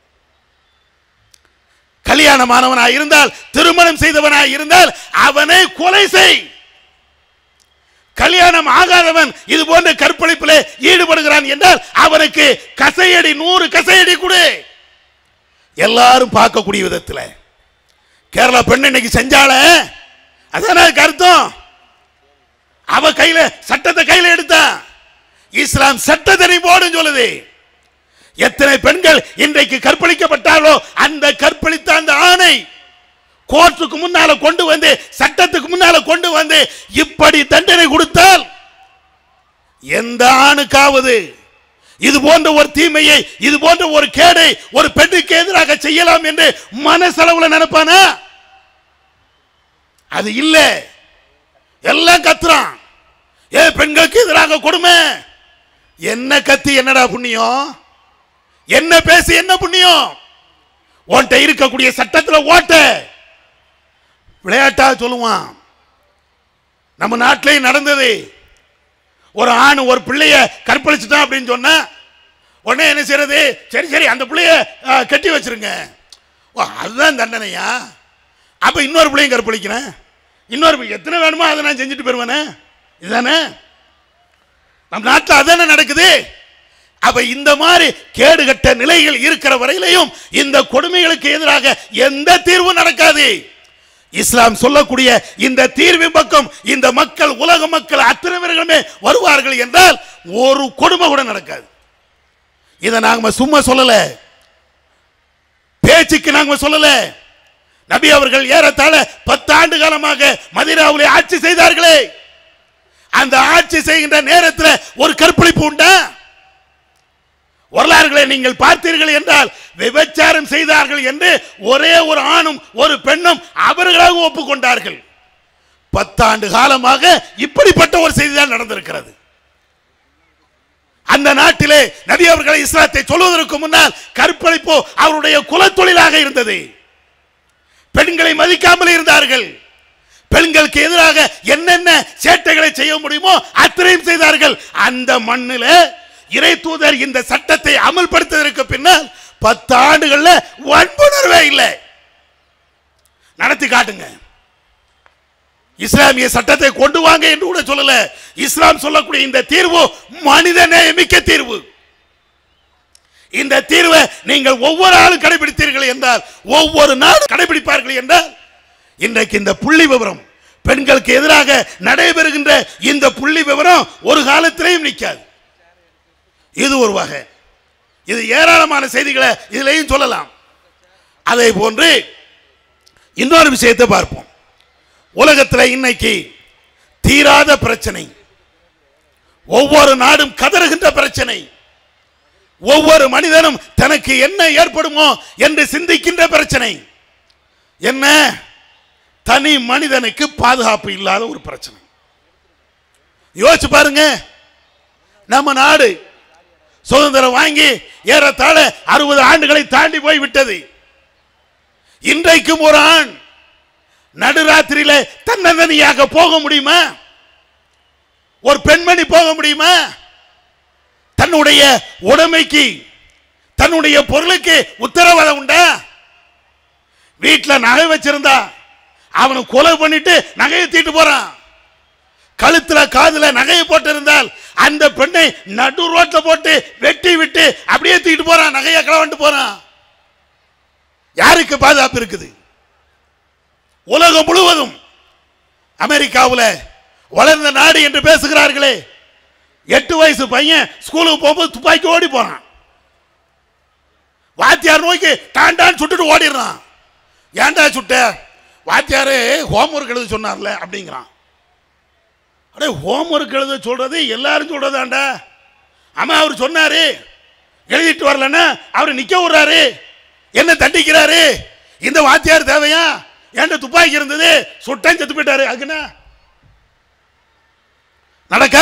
கல்யாணமானவனாய் இருந்தால் திருமணம் செய்தவனாய் இருந்தால் அவனை கொலை செய் கல்யாணம் ஆகாதவன் இது போன்ற கற்பழிப்பில் ஈடுபடுகிறான் என்றால் அவனுக்கு கசையடி நூறு கசையடி கொடு எல்லாரும் பார்க்கக்கூடிய விதத்தில் கேரளா பெண் இன்னைக்கு செஞ்சால அதான அதுக்கு அர்த்தம் அவ கையில சட்டத்தை கையில எடுத்தா இஸ்லாம் சட்டத்தை நீ போடுன்னு சொல்லுது எத்தனை பெண்கள் இன்றைக்கு கற்பழிக்கப்பட்டாலோ அந்த கற்பழித்த அந்த ஆணை கோர்ட்டுக்கு முன்னால கொண்டு வந்து சட்டத்துக்கு முன்னால கொண்டு வந்து இப்படி தண்டனை கொடுத்தால் எந்த ஆணுக்காவது இது போன்ற ஒரு தீமையை இது போன்ற ஒரு கேடை ஒரு பெண்ணுக்கு எதிராக செய்யலாம் என்று மனசளவுல நினைப்பானா அது இல்ல எல்லாம் கத்துறான் ஏ பெண்களுக்கு எதிராக கொடுமை என்ன கத்தி என்னடா புண்ணியம் என்ன பேசி என்ன புண்ணியம் உன்கிட்ட இருக்கக்கூடிய சட்டத்துல ஓட்ட விளையாட்டா சொல்லுவான் நம்ம நாட்டிலேயும் நடந்தது ஒரு ஆண் ஒரு பிள்ளைய கற்பழிச்சுட்டான் அப்படின்னு சொன்னா உடனே என்ன செய்யறது சரி சரி அந்த பிள்ளைய ஆ, கட்டி வச்சிருங்க ஓ அதுதான் தண்டனையா அப்ப இன்னொரு பிள்ளையும் கற்பழிக்கிறேன் இன்னொரு பிள்ளை- எத்தனை வேணுமோ அதை நான் செஞ்சுட்டு போயிருவேனே இதுதானே நம் நாட்டில் அதானே நடக்குது அப்ப இந்த மாதிரி கேடுகட்ட நிலைகள் இருக்கிற வரையிலையும் இந்த கொடுமைகளுக்கு எதிராக எந்த தீர்வும் நடக்காது இஸ்லாம் சொல்லக்கூடிய இந்த தீர்வின் பக்கம் இந்த மக்கள் உலக மக்கள் அத்தனை பேர்களுமே வருவார்கள் என்றால் ஒரு கொடுமை கூட நடக்காது இதை நாங்க சும்மா சொல்லல பேச்சுக்கு நாங்க சொல்லல நபி அவர்கள் ஏறத்தாழ பத்து ஆண்டு காலமாக மதீனாவிலே ஆட்சி செய்தார்களே அந்த ஆட்சி செய்கின்ற நேரத்தில் ஒரு கற்பழிப்பு உண்டா வரலாறுகளை நீங்கள் பார்த்தீர்கள் என்றால் விபச்சாரம் செய்தார்கள் என்று ஒரே ஒரு ஆணும் ஒரு பெண்ணும் அவர்களாக ஒப்புக்கொண்டார்கள் பத்தாண்டு காலமாக இப்படிப்பட்ட ஒரு செய்திதான் நடந்திருக்கிறது அந்த நாட்டிலே நபி அவர்களை இஸ்லாத்தை சொல்வதற்கு முன்னால் கற்பழிப்பு அவருடைய குலத்தொழிலாக இருந்தது பெண்களை மதிக்காமல் இருந்தார்கள் பெண்களுக்கு எதிராக என்னென்ன சேட்டைகளை செய்ய முடியுமோ அத்தனையும் செய்தார்கள் அந்த மண்ணில் இறை தூதர் இந்த சட்டத்தை அமல்படுத்துவதற்கு பின்னால் பத்து ஆண்டுகள்ல வன்புணர்வே இல்லை நடத்தி காட்டுங்க இஸ்லாமிய சட்டத்தை கொண்டு வாங்க என்று கூட சொல்லல இஸ்லாம் சொல்லக்கூடிய இந்த தீர்வு மனித நேயமிக்க தீர்வு இந்த தீர்வை நீங்கள் ஒவ்வொரு ஆளும் கடைபிடித்தீர்கள் என்றால் ஒவ்வொரு நாளும் கடைபிடிப்பார்கள் என்றால் இன்றைக்கு இந்த புள்ளி விவரம் பெண்களுக்கு எதிராக நடைபெறுகின்ற இந்த புள்ளி விவரம் ஒரு காலத்திலையும் நிற்காது இது ஒரு வகை இது ஏராளமான செய்திகளை இதிலையும் சொல்லலாம் அதே போன்று இன்னொரு விஷயத்தை பார்ப்போம் உலகத்தில் இன்னைக்கு தீராத பிரச்சனை ஒவ்வொரு நாடும் கதறுகின்ற பிரச்சனை ஒவ்வொரு மனிதனும் தனக்கு என்ன ஏற்படுமோ என்று சிந்திக்கின்ற பிரச்சனை என்ன தனி மனிதனுக்கு பாதுகாப்பு இல்லாத ஒரு பிரச்சனை யோசிச்சு பாருங்க நம்ம நாடு சுதந்திரம் வாங்கி ஏறத்தாழ அறுபது ஆண்டுகளை தாண்டி போய் விட்டது இன்றைக்கும் ஒரு ஆண் நடுராத்திரியில தன்னந்தனியாக போக முடியுமா ஒரு பெண்மணி போக முடியுமா தன்னுடைய உடைமைக்கு தன்னுடைய பொருளுக்கு உத்தரவாதம் உண்டா வீட்டில் நகை வச்சிருந்தா அவனை கொலை பண்ணிட்டு நகையை தீட்டு போறான் கழுத்துல காதுல நகையை போட்டு இருந்தால் அந்த பெண்ணை நடு ரோட்ல போட்டு வெட்டி விட்டு அப்படியே தூக்கிட்டு போறான் நகையை களவண்டு போறான் யாருக்கு பாதுகாப்பு இருக்குது உலகம் முழுவதும் அமெரிக்காவில் வளர்ந்த நாடு என்று பேசுகிறார்களே எட்டு வயசு பையன் ஸ்கூலுக்கு போகும்போது துப்பாக்கி ஓடி போறான் வாத்தியார் நோக்கி டாண்டான்னு சுட்டுட்டு ஓடிடுறான் ஏன்டா சுட்ட வாத்தியாரு ஹோம்ஒர்க் எழுத சொன்னார்ல அப்படிங்கிறான் அடே ஹோம்ஒர்க் எழுத சொல்றது எல்லாரும் சொல்றதாண்டா ஆமா அவர் சொன்னாரு எழுதிட்டு வரலன்னா அவர் நிக்க விடுறாரு என்ன தண்டிக்கிறாரு இந்த வாத்தியார் தேவையா ஏன்டா துப்பாக்கி இருந்தது சுட்டன் செத்து போயிட்டாரு அதுக்குன்னா நடக்க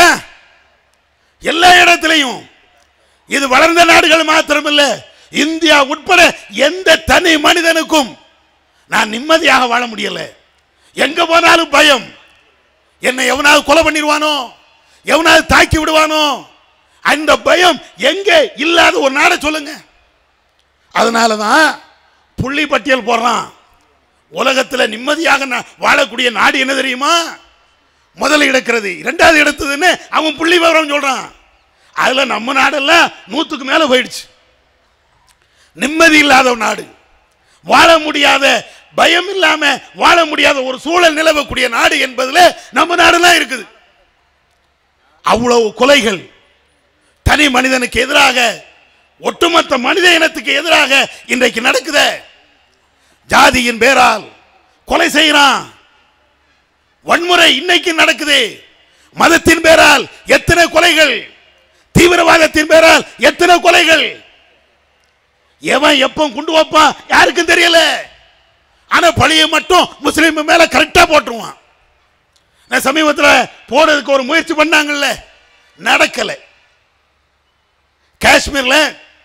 எல்லா இடத்திலையும் இது வளர்ந்த நாடுகள் மாத்திரமில்ல இந்தியா உட்பட எந்த தனி மனிதனுக்கும் நான் நிம்மதியாக வாழ முடியல எங்க போனாலும் பயம் என்னை எவனாவது கொலை பண்ணிடுவானோ எவனாவது தாக்கி விடுவானோ அந்த பயம் எங்கே இல்லாத ஒரு நாடை சொல்லுங்க அதனால தான் புள்ளி பட்டியல் போடுறான் உலகத்தில் நிம்மதியாக நா- வாழக்கூடிய நாடு என்ன தெரியுமா முதல்ல இடக்கிறது இரண்டாவது இடத்துதுன்னு அவன் புள்ளி விவரம் சொல்றான் அதுல நம்ம நாடெல்லாம் நூத்துக்கு மேல போயிடுச்சு நிம்மதி இல்லாத ஒரு நாடு வாழ முடியாத பயம் இல்லாம வாழ முடியாத ஒரு சூழல் நிலவக்கூடிய நாடு என்பதுல நம்ம நாடெல்லாம் இருக்குது அவ்வளவு கொலைகள் தனி மனிதனுக்கு எதிராக ஒட்டுமொத்த மனித இனத்துக்கு எதிராக இன்றைக்கு நடக்குதே ஜாதியின் பேரால் கொலை செய்யறான் வன்முறை இன்னைக்கு நடக்குது மதத்தின் பேரால் எத்தனை கொலைகள் தீவிரவாதத்தின் பேரால் எத்தனை கொலைகள் எவன் எப்போ குண்டு வைப்பான் யாருக்கும் தெரியல ஆனா பழியை மட்டும் முஸ்லீம் மேல கரெக்டா போட்டுருவான் நான் சமீபத்தில் போடுறதுக்கு ஒரு முயற்சி பண்ணாங்கல்ல நடக்கல காஷ்மீர்ல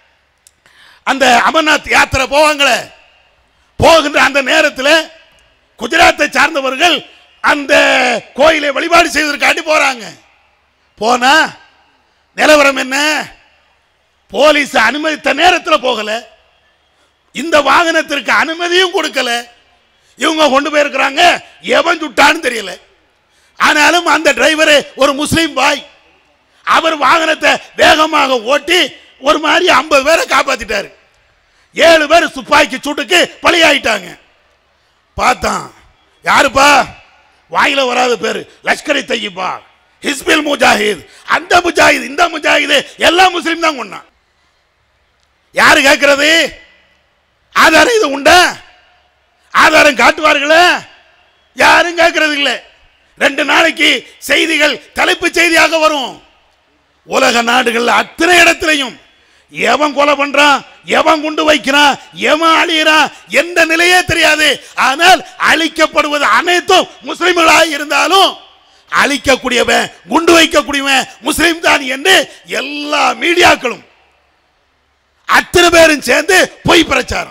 அந்த அமர்நாத் யாத்திரை போவாங்களே போகின்ற அந்த நேரத்தில் குஜராத்தை சார்ந்தவர்கள் அந்த கோயிலை வழிபாடு செய்வதற்காண்டி போறாங்க போனா நிலவரம் என்ன போலீஸ் அனுமதித்த நேரத்தில் போகல இந்த வாகனத்திற்கு அனுமதியும் கொடுக்கல இவங்க கொண்டு போயிருக்கிறாங்க எவன் சுட்டான்னு தெரியல ஆனாலும் அந்த டிரைவர் ஒரு முஸ்லீம் பாய் அவர் வாகனத்தை வேகமாக ஓட்டி ஒரு மாதிரி ஐம்பது பேரை காப்பாத்திட்டாரு ஏழு பேர் துப்பாக்கி சூட்டுக்கு பலியாயிட்டாங்க பார்த்தான் யாருப்பா வாயில வராத பேரு லஷ்கரி தையீபா ஹிஸ்பில் முஜாஹித் அந்த முஜாஹித் இந்த முஜாஹித் எல்லா முஸ்லீம் தான் கொண்டான் யாரு கேட்கறது ஆதாரம் இது உண்டா ஆதாரம் காட்டுவார்களே யாரும் கேட்கறது இல்லை ரெண்டு நாளைக்கு செய்திகள் தலைப்புச் செய்தியாக வரும் உலக நாடுகள் அத்தனை இடத்திலையும் எவன் கொலை பண்றான் எவன் குண்டு வைக்கிறான் எவன் அழியிறான் எந்த நிலையே தெரியாது ஆனால் அழிக்கப்படுவது அனைத்தும் முஸ்லிம்களாக இருந்தாலும் அழிக்கக்கூடியவன் குண்டு வைக்கக்கூடியவன் முஸ்லிம் தான் என்று எல்லா மீடியாக்களும் அத்தனை பேரும் சேர்ந்து பொய் பிரச்சாரம்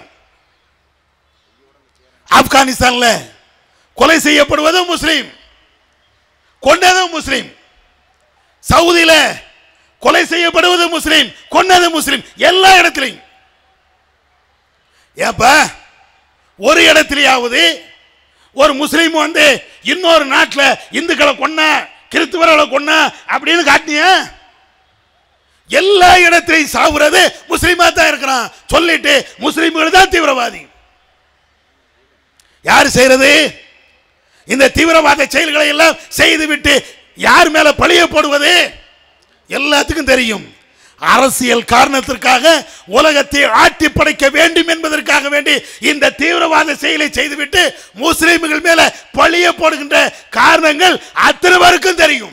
ஆப்கானிஸ்தான்ல கொலை செய்யப்படுவது முஸ்லிம் கொண்டதும் முஸ்லிம் சவுதியில கொலை செய்யப்படுவது முஸ்லிம் கொன்னது முஸ்லிம் எல்லா இடத்திலையும் ஏப்பா ஒரு இடத்திலேயாவது ஒரு முஸ்லீம் வந்து இன்னொரு நாட்டில் இந்துக்களை கொன்ன கிறிஸ்துவர்களை கொன்ன அப்படின்னு காட்டினிய எல்லா இடத்திலையும் சாவுறது முஸ்லீமா தான் இருக்கிறான் சொல்லிட்டு முஸ்லீம்கள் தான் தீவிரவாதி யார் செய்யறது இந்த தீவிரவாத செயல்களை எல்லாம் செய்துவிட்டு யார் மேல பழிய போடுவது எல்லாத்துக்கும் தெரியும் அரசியல் காரணத்திற்காக உலகத்தை ஆட்டி படைக்க வேண்டும் என்பதற்காக வேண்டி இந்த தீவிரவாத செயலை செய்துவிட்டு முஸ்லிம்கள் மேல பழிய போடுகின்ற காரணங்கள் அத்தனை பேருக்கும் தெரியும்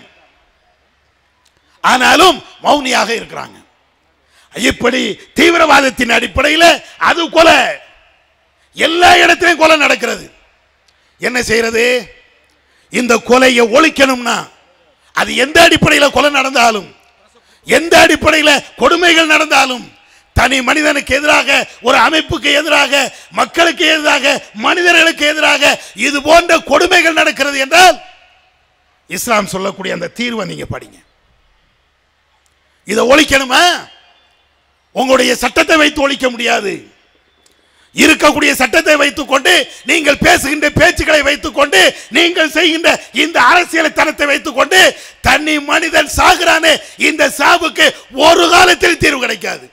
ஆனாலும் மௌனியாக இருக்கிறாங்க இப்படி தீவிரவாதத்தின் அடிப்படையில் அது கொலை எல்லா இடத்திலும் கொலை நடக்கிறது என்ன செய்யறது இந்த கொலையை ஒழிக்கணும்னா அது எந்த அடிப்படையில் கொலை நடந்தாலும் எந்த அடிப்படையில் கொடுமைகள் நடந்தாலும் தனி மனிதனுக்கு எதிராக ஒரு அமைப்புக்கு எதிராக மக்களுக்கு எதிராக மனிதர்களுக்கு எதிராக இது போன்ற கொடுமைகள் நடக்கிறது என்றால் இஸ்லாம் சொல்லக்கூடிய அந்த தீர்வை நீங்க படிங்க இதை ஒழிக்கணுமா உங்களுடைய சட்டத்தை வைத்து ஒழிக்க முடியாது இருக்கக்கூடிய சட்டத்தை வைத்துக்கொண்டு நீங்கள் பேசுகின்ற பேச்சுக்களை வைத்துக்கொண்டு நீங்கள் செய்கின்ற இந்த அரசியல் தனத்தை வைத்துக்கொண்டு தனி மனிதன் சாகுறானே இந்த சாவுக்கு ஒரு காலத்தில் தீர்வு கிடைக்காது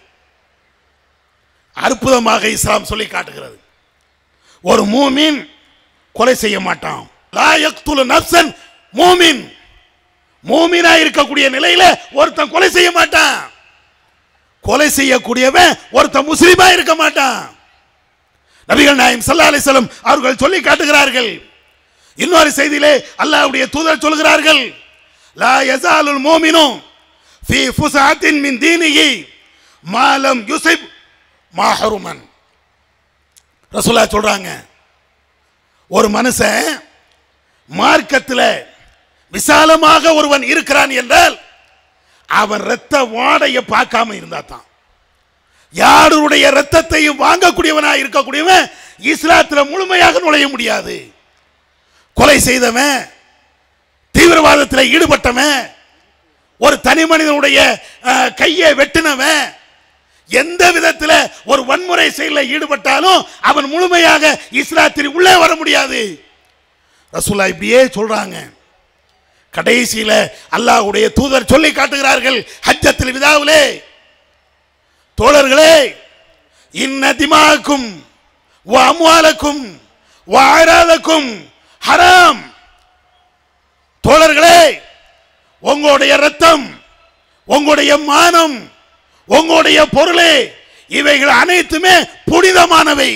அற்புதமாக இஸ்லாம் சொல்லி காட்டுகிறது ஒரு மூமின் கொலை செய்ய மாட்டான் லா யக்துலு நஃப்ஸன் மூமின் மூமினா இருக்கக்கூடிய நிலையில ஒருத்தன் கொலை செய்ய மாட்டான் கொலை செய்யக்கூடியவன் ஒருத்தன் முஸ்லீமா இருக்க மாட்டான் நபிகள் நாயம் சல்லா அலிசல்லம் அவர்கள் சொல்லி காட்டுகிறார்கள் இன்னொரு செய்தியிலே அல்லாஹ்வுடைய தூதர் சொல்கிறார்கள் லா யஸாலுல் மூமினு ஃபீ ஃபுஸாத்தின் மின் தீனிஹி மாலம் யுசிப் மாஹருமன் ரசூலா சொல்றாங்க ஒரு மனுஷன் மார்க்கத்தில் விசாலமாக ஒருவன் இருக்கிறான் என்றால் அவன் இரத்த வாடையை பார்க்காம இருந்தா தான் யாருடைய ரத்தத்தையும் வாங்கக்கூடியவனா இருக்கக்கூடியவன் இஸ்லாத்துல முழுமையாக நுழைய முடியாது கொலை செய்தவன் தீவிரவாதத்தில் ஈடுபட்டவன் ஒரு தனி மனிதனுடைய அஹ், கையை வெட்டினவன் எந்த விதத்தில் ஒரு வன்முறை செயலில் ஈடுபட்டாலும் அவன் முழுமையாக இஸ்லாத்தில் உள்ளே வர முடியாது ரசூலா இப்படியே சொல்றாங்க கடைசியில அல்லாஹ்வுடைய தூதர் சொல்லி காட்டுகிறார்கள் ஹஜ்ஜத்தில் விதாவிலே தோழர்களே இன்ன திமாக்கும் வ அம்வாலக்கும் வ ஆராதக்கும் ஹராம் தோழர்களே உங்களுடைய ரத்தம் உங்களுடைய மானம் உங்களுடைய பொருளே இவைகள் அனைத்துமே புனிதமானவை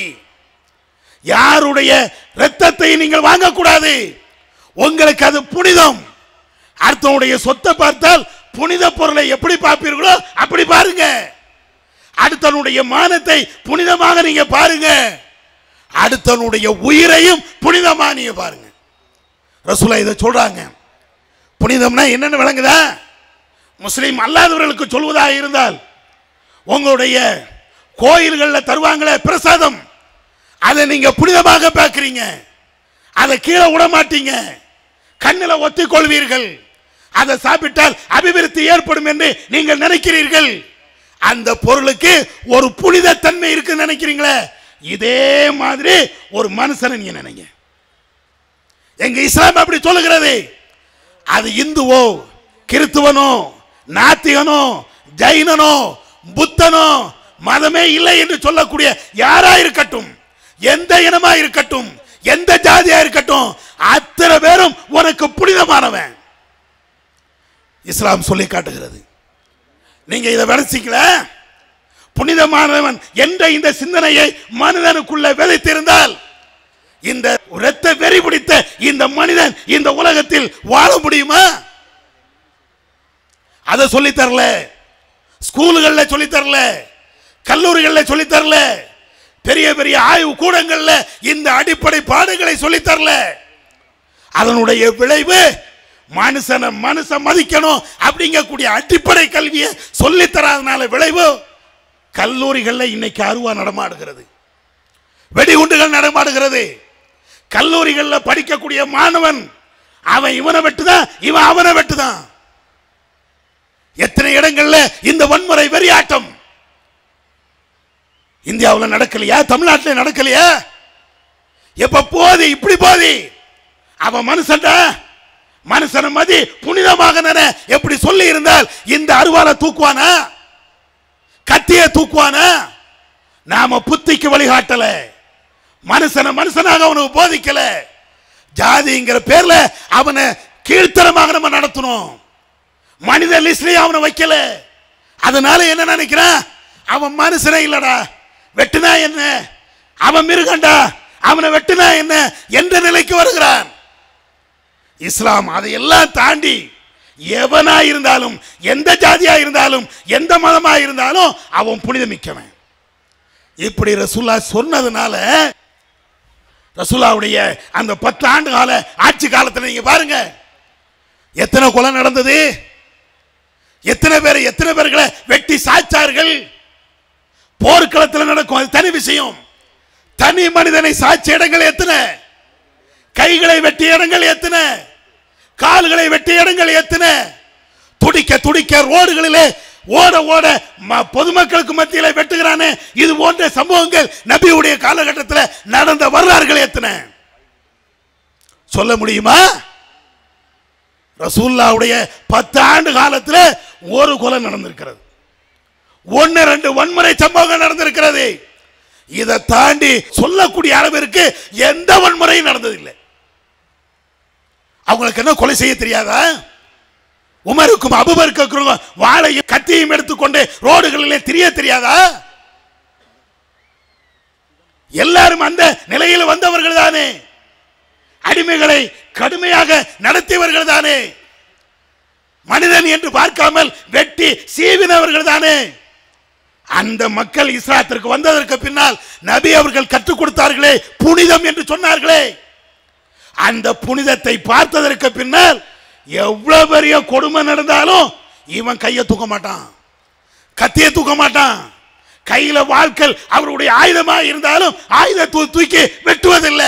யாருடைய ரத்தத்தை நீங்கள் வாங்கக்கூடாது உங்களுக்கு அது புனிதம் அடுத்தவனுடைய சொத்தை பார்த்தால் புனித பொருளை எப்படி பார்ப்பீர்களோ அப்படி பாருங்க அடுத்தவனுடைய மானத்தை புனிதமாக நீங்க பாருங்க அடுத்தவனுடைய உயிரையும் புனிதமா நீங்க பாருங்க ரசூலா இதை சொல்றாங்க புனிதம்னா என்னன்னு விளங்குதா முஸ்லீம் அல்லாதவர்களுக்கு சொல்வதாக இருந்தால் உங்களுடைய கோயில்களில் தருவாங்களே பிரசாதம் அதை நீங்க புனிதமாக பார்க்கிறீங்க அதை கீழே விட மாட்டீங்க கண்ணில் ஒத்திக் கொள்வீர்கள் அதை சாப்பிட்டால் அபிவிருத்தி ஏற்படும் என்று நீங்கள் நினைக்கிறீர்கள் அந்த பொருளுக்கு ஒரு புனித தன்மை இருக்குன்னு நினைக்கிறீங்களே இதே மாதிரி ஒரு மனுஷனை நீங்க நினைங்க எங்க இஸ்லாம் அப்படி சொல்லுகிறது அது இந்துவோ கிறித்துவனோ நாத்திகனோ ஜைனனோ புத்தனோ மதமே இல்லை என்று சொல்லக்கூடிய யாரா இருக்கட்டும் எந்த இனமா இருக்கட்டும் எந்த ஜாதியா இருக்கட்டும் அத்தனை பேரும் உனக்கு புனிதமானவன் இஸ்லாம் சொல்லி காட்டுகிறது நீங்க இதை விளைச்சிக்கல புனிதமானவன் என்ற இந்த சிந்தனையை மனிதனுக்குள்ள விதைத்திருந்தால் இந்த இரத்த வெறி பிடித்த இந்த மனிதன் இந்த உலகத்தில் வாழ முடியுமா அதை சொல்லி தரல ஸ்கூலுகள்ல சொல்லி தரல கல்லூரிகள்ல சொல்லி தரல பெரிய பெரிய ஆய்வு கூடங்கள்ல இந்த அடிப்படை பாடங்களை சொல்லி தரல அதனுடைய விளைவு மனுஷனை மனுஷன் மதிக்கணும் அப்படிங்கக்கூடிய அடிப்படை கல்வியை சொல்லி தராதனால விளைவு கல்லூரிகள்ல இன்னைக்கு அருவா நடமாடுகிறது வெடிகுண்டுகள் நடமாடுகிறது கல்லூரிகள்ல படிக்கக்கூடிய மாணவன் அவன் இவனை வெட்டுதான் இவன் அவனை வெட்டுதான் எத்தனை இடங்கள்ல இந்த வன்முறை வெறியாட்டம் இந்தியாவில் நடக்கலையா தமிழ்நாட்டில் நடக்கலையா எப்ப போதி இப்படி போதி அவன் மனுஷன்டா மனுஷன மதி புனிதமாக நினை எப்படி சொல்லி இருந்தால் இந்த அருவாலை தூக்குவானா கத்திய தூக்குவானா நாம புத்திக்கு வழிகாட்டல மனுஷனை மனுஷனாக அவனுக்கு போதிக்கல ஜாதிங்கிற பேர்ல அவனை கீழ்த்தரமாக நம்ம நடத்தணும் மனித லிஸ்ட்லயே அவனை வைக்கல அதனால என்ன நினைக்கிறான் அவன் மனுஷனே இல்லடா வெட்டுனா என்ன அவன் மிருகண்டா அவனை வெட்டுனா என்ன என்ற நிலைக்கு வருகிறான் இஸ்லாம் அதையெல்லாம் தாண்டி எவனா இருந்தாலும் எந்த ஜாதியா இருந்தாலும் எந்த மதமா இருந்தாலும் அவன் புனிதமிக்கவன் இப்படி ரசூல்லா சொன்னதுனால ரசூலாவுடைய அந்த பத்து ஆண்டு கால ஆட்சி காலத்தில் நீங்க பாருங்க எத்தனை கொலை நடந்தது எத்தனை பேர் எத்தனை பேர்களை வெட்டி சாய்ச்சார்கள் போர்க்களத்தில் நடக்கும் அது தனி விஷயம் தனி மனிதனை சாய்ச்ச இடங்கள் எத்தனை கைகளை வெட்டிய இடங்கள் எத்தனை கால்களை வெட்டிய இடங்கள் எத்தனை துடிக்க துடிக்க ரோடுகளிலே ஓட ஓட ம- பொதுமக்களுக்கு மத்தியில வெட்டுகிறானே இது போன்ற சம்பவங்கள் நபி நபியுடைய காலகட்டத்தில் நடந்த வரலாறுகள் எத்தனை சொல்ல முடியுமா ரசூல்லாவுடைய பத்து ஆண்டு காலத்தில் ஒரு கொலை நடந்திருக்கிறது ஒன்னு ரெண்டு வன்முறை சம்பவங்கள் நடந்திருக்கிறது இதை தாண்டி சொல்லக்கூடிய அளவிற்கு எந்த வன்முறையும் நடந்ததில்லை அவங்களுக்கு என்ன கொலை செய்ய தெரியாதா உமருக்கும் அபுபருக்கும் வாழையும் கத்தியும் எடுத்துக்கொண்டு ரோடுகளிலே தெரிய தெரியாதா எல்லாரும் அந்த நிலையில் வந்தவர்கள் தானே அடிமைகளை கடுமையாக நடத்தியவர்கள் தானே மனிதன் என்று பார்க்காமல் வெட்டி சீவினவர்கள் தானே அந்த மக்கள் இஸ்லாத்திற்கு வந்ததற்கு பின்னால் நபி அவர்கள் கற்றுக் கொடுத்தார்களே புனிதம் என்று சொன்னார்களே அந்த புனிதத்தை பார்த்ததற்கு பின்னால் எவ்வளவு பெரிய கொடுமை நடந்தாலும் இவன் கையை தூக்க மாட்டான் கத்தியை தூக்க மாட்டான் கையில வாழ்க்கல் அவருடைய ஆயுதமா இருந்தாலும் ஆயுதத்தை தூக்கி வெட்டுவதில்லை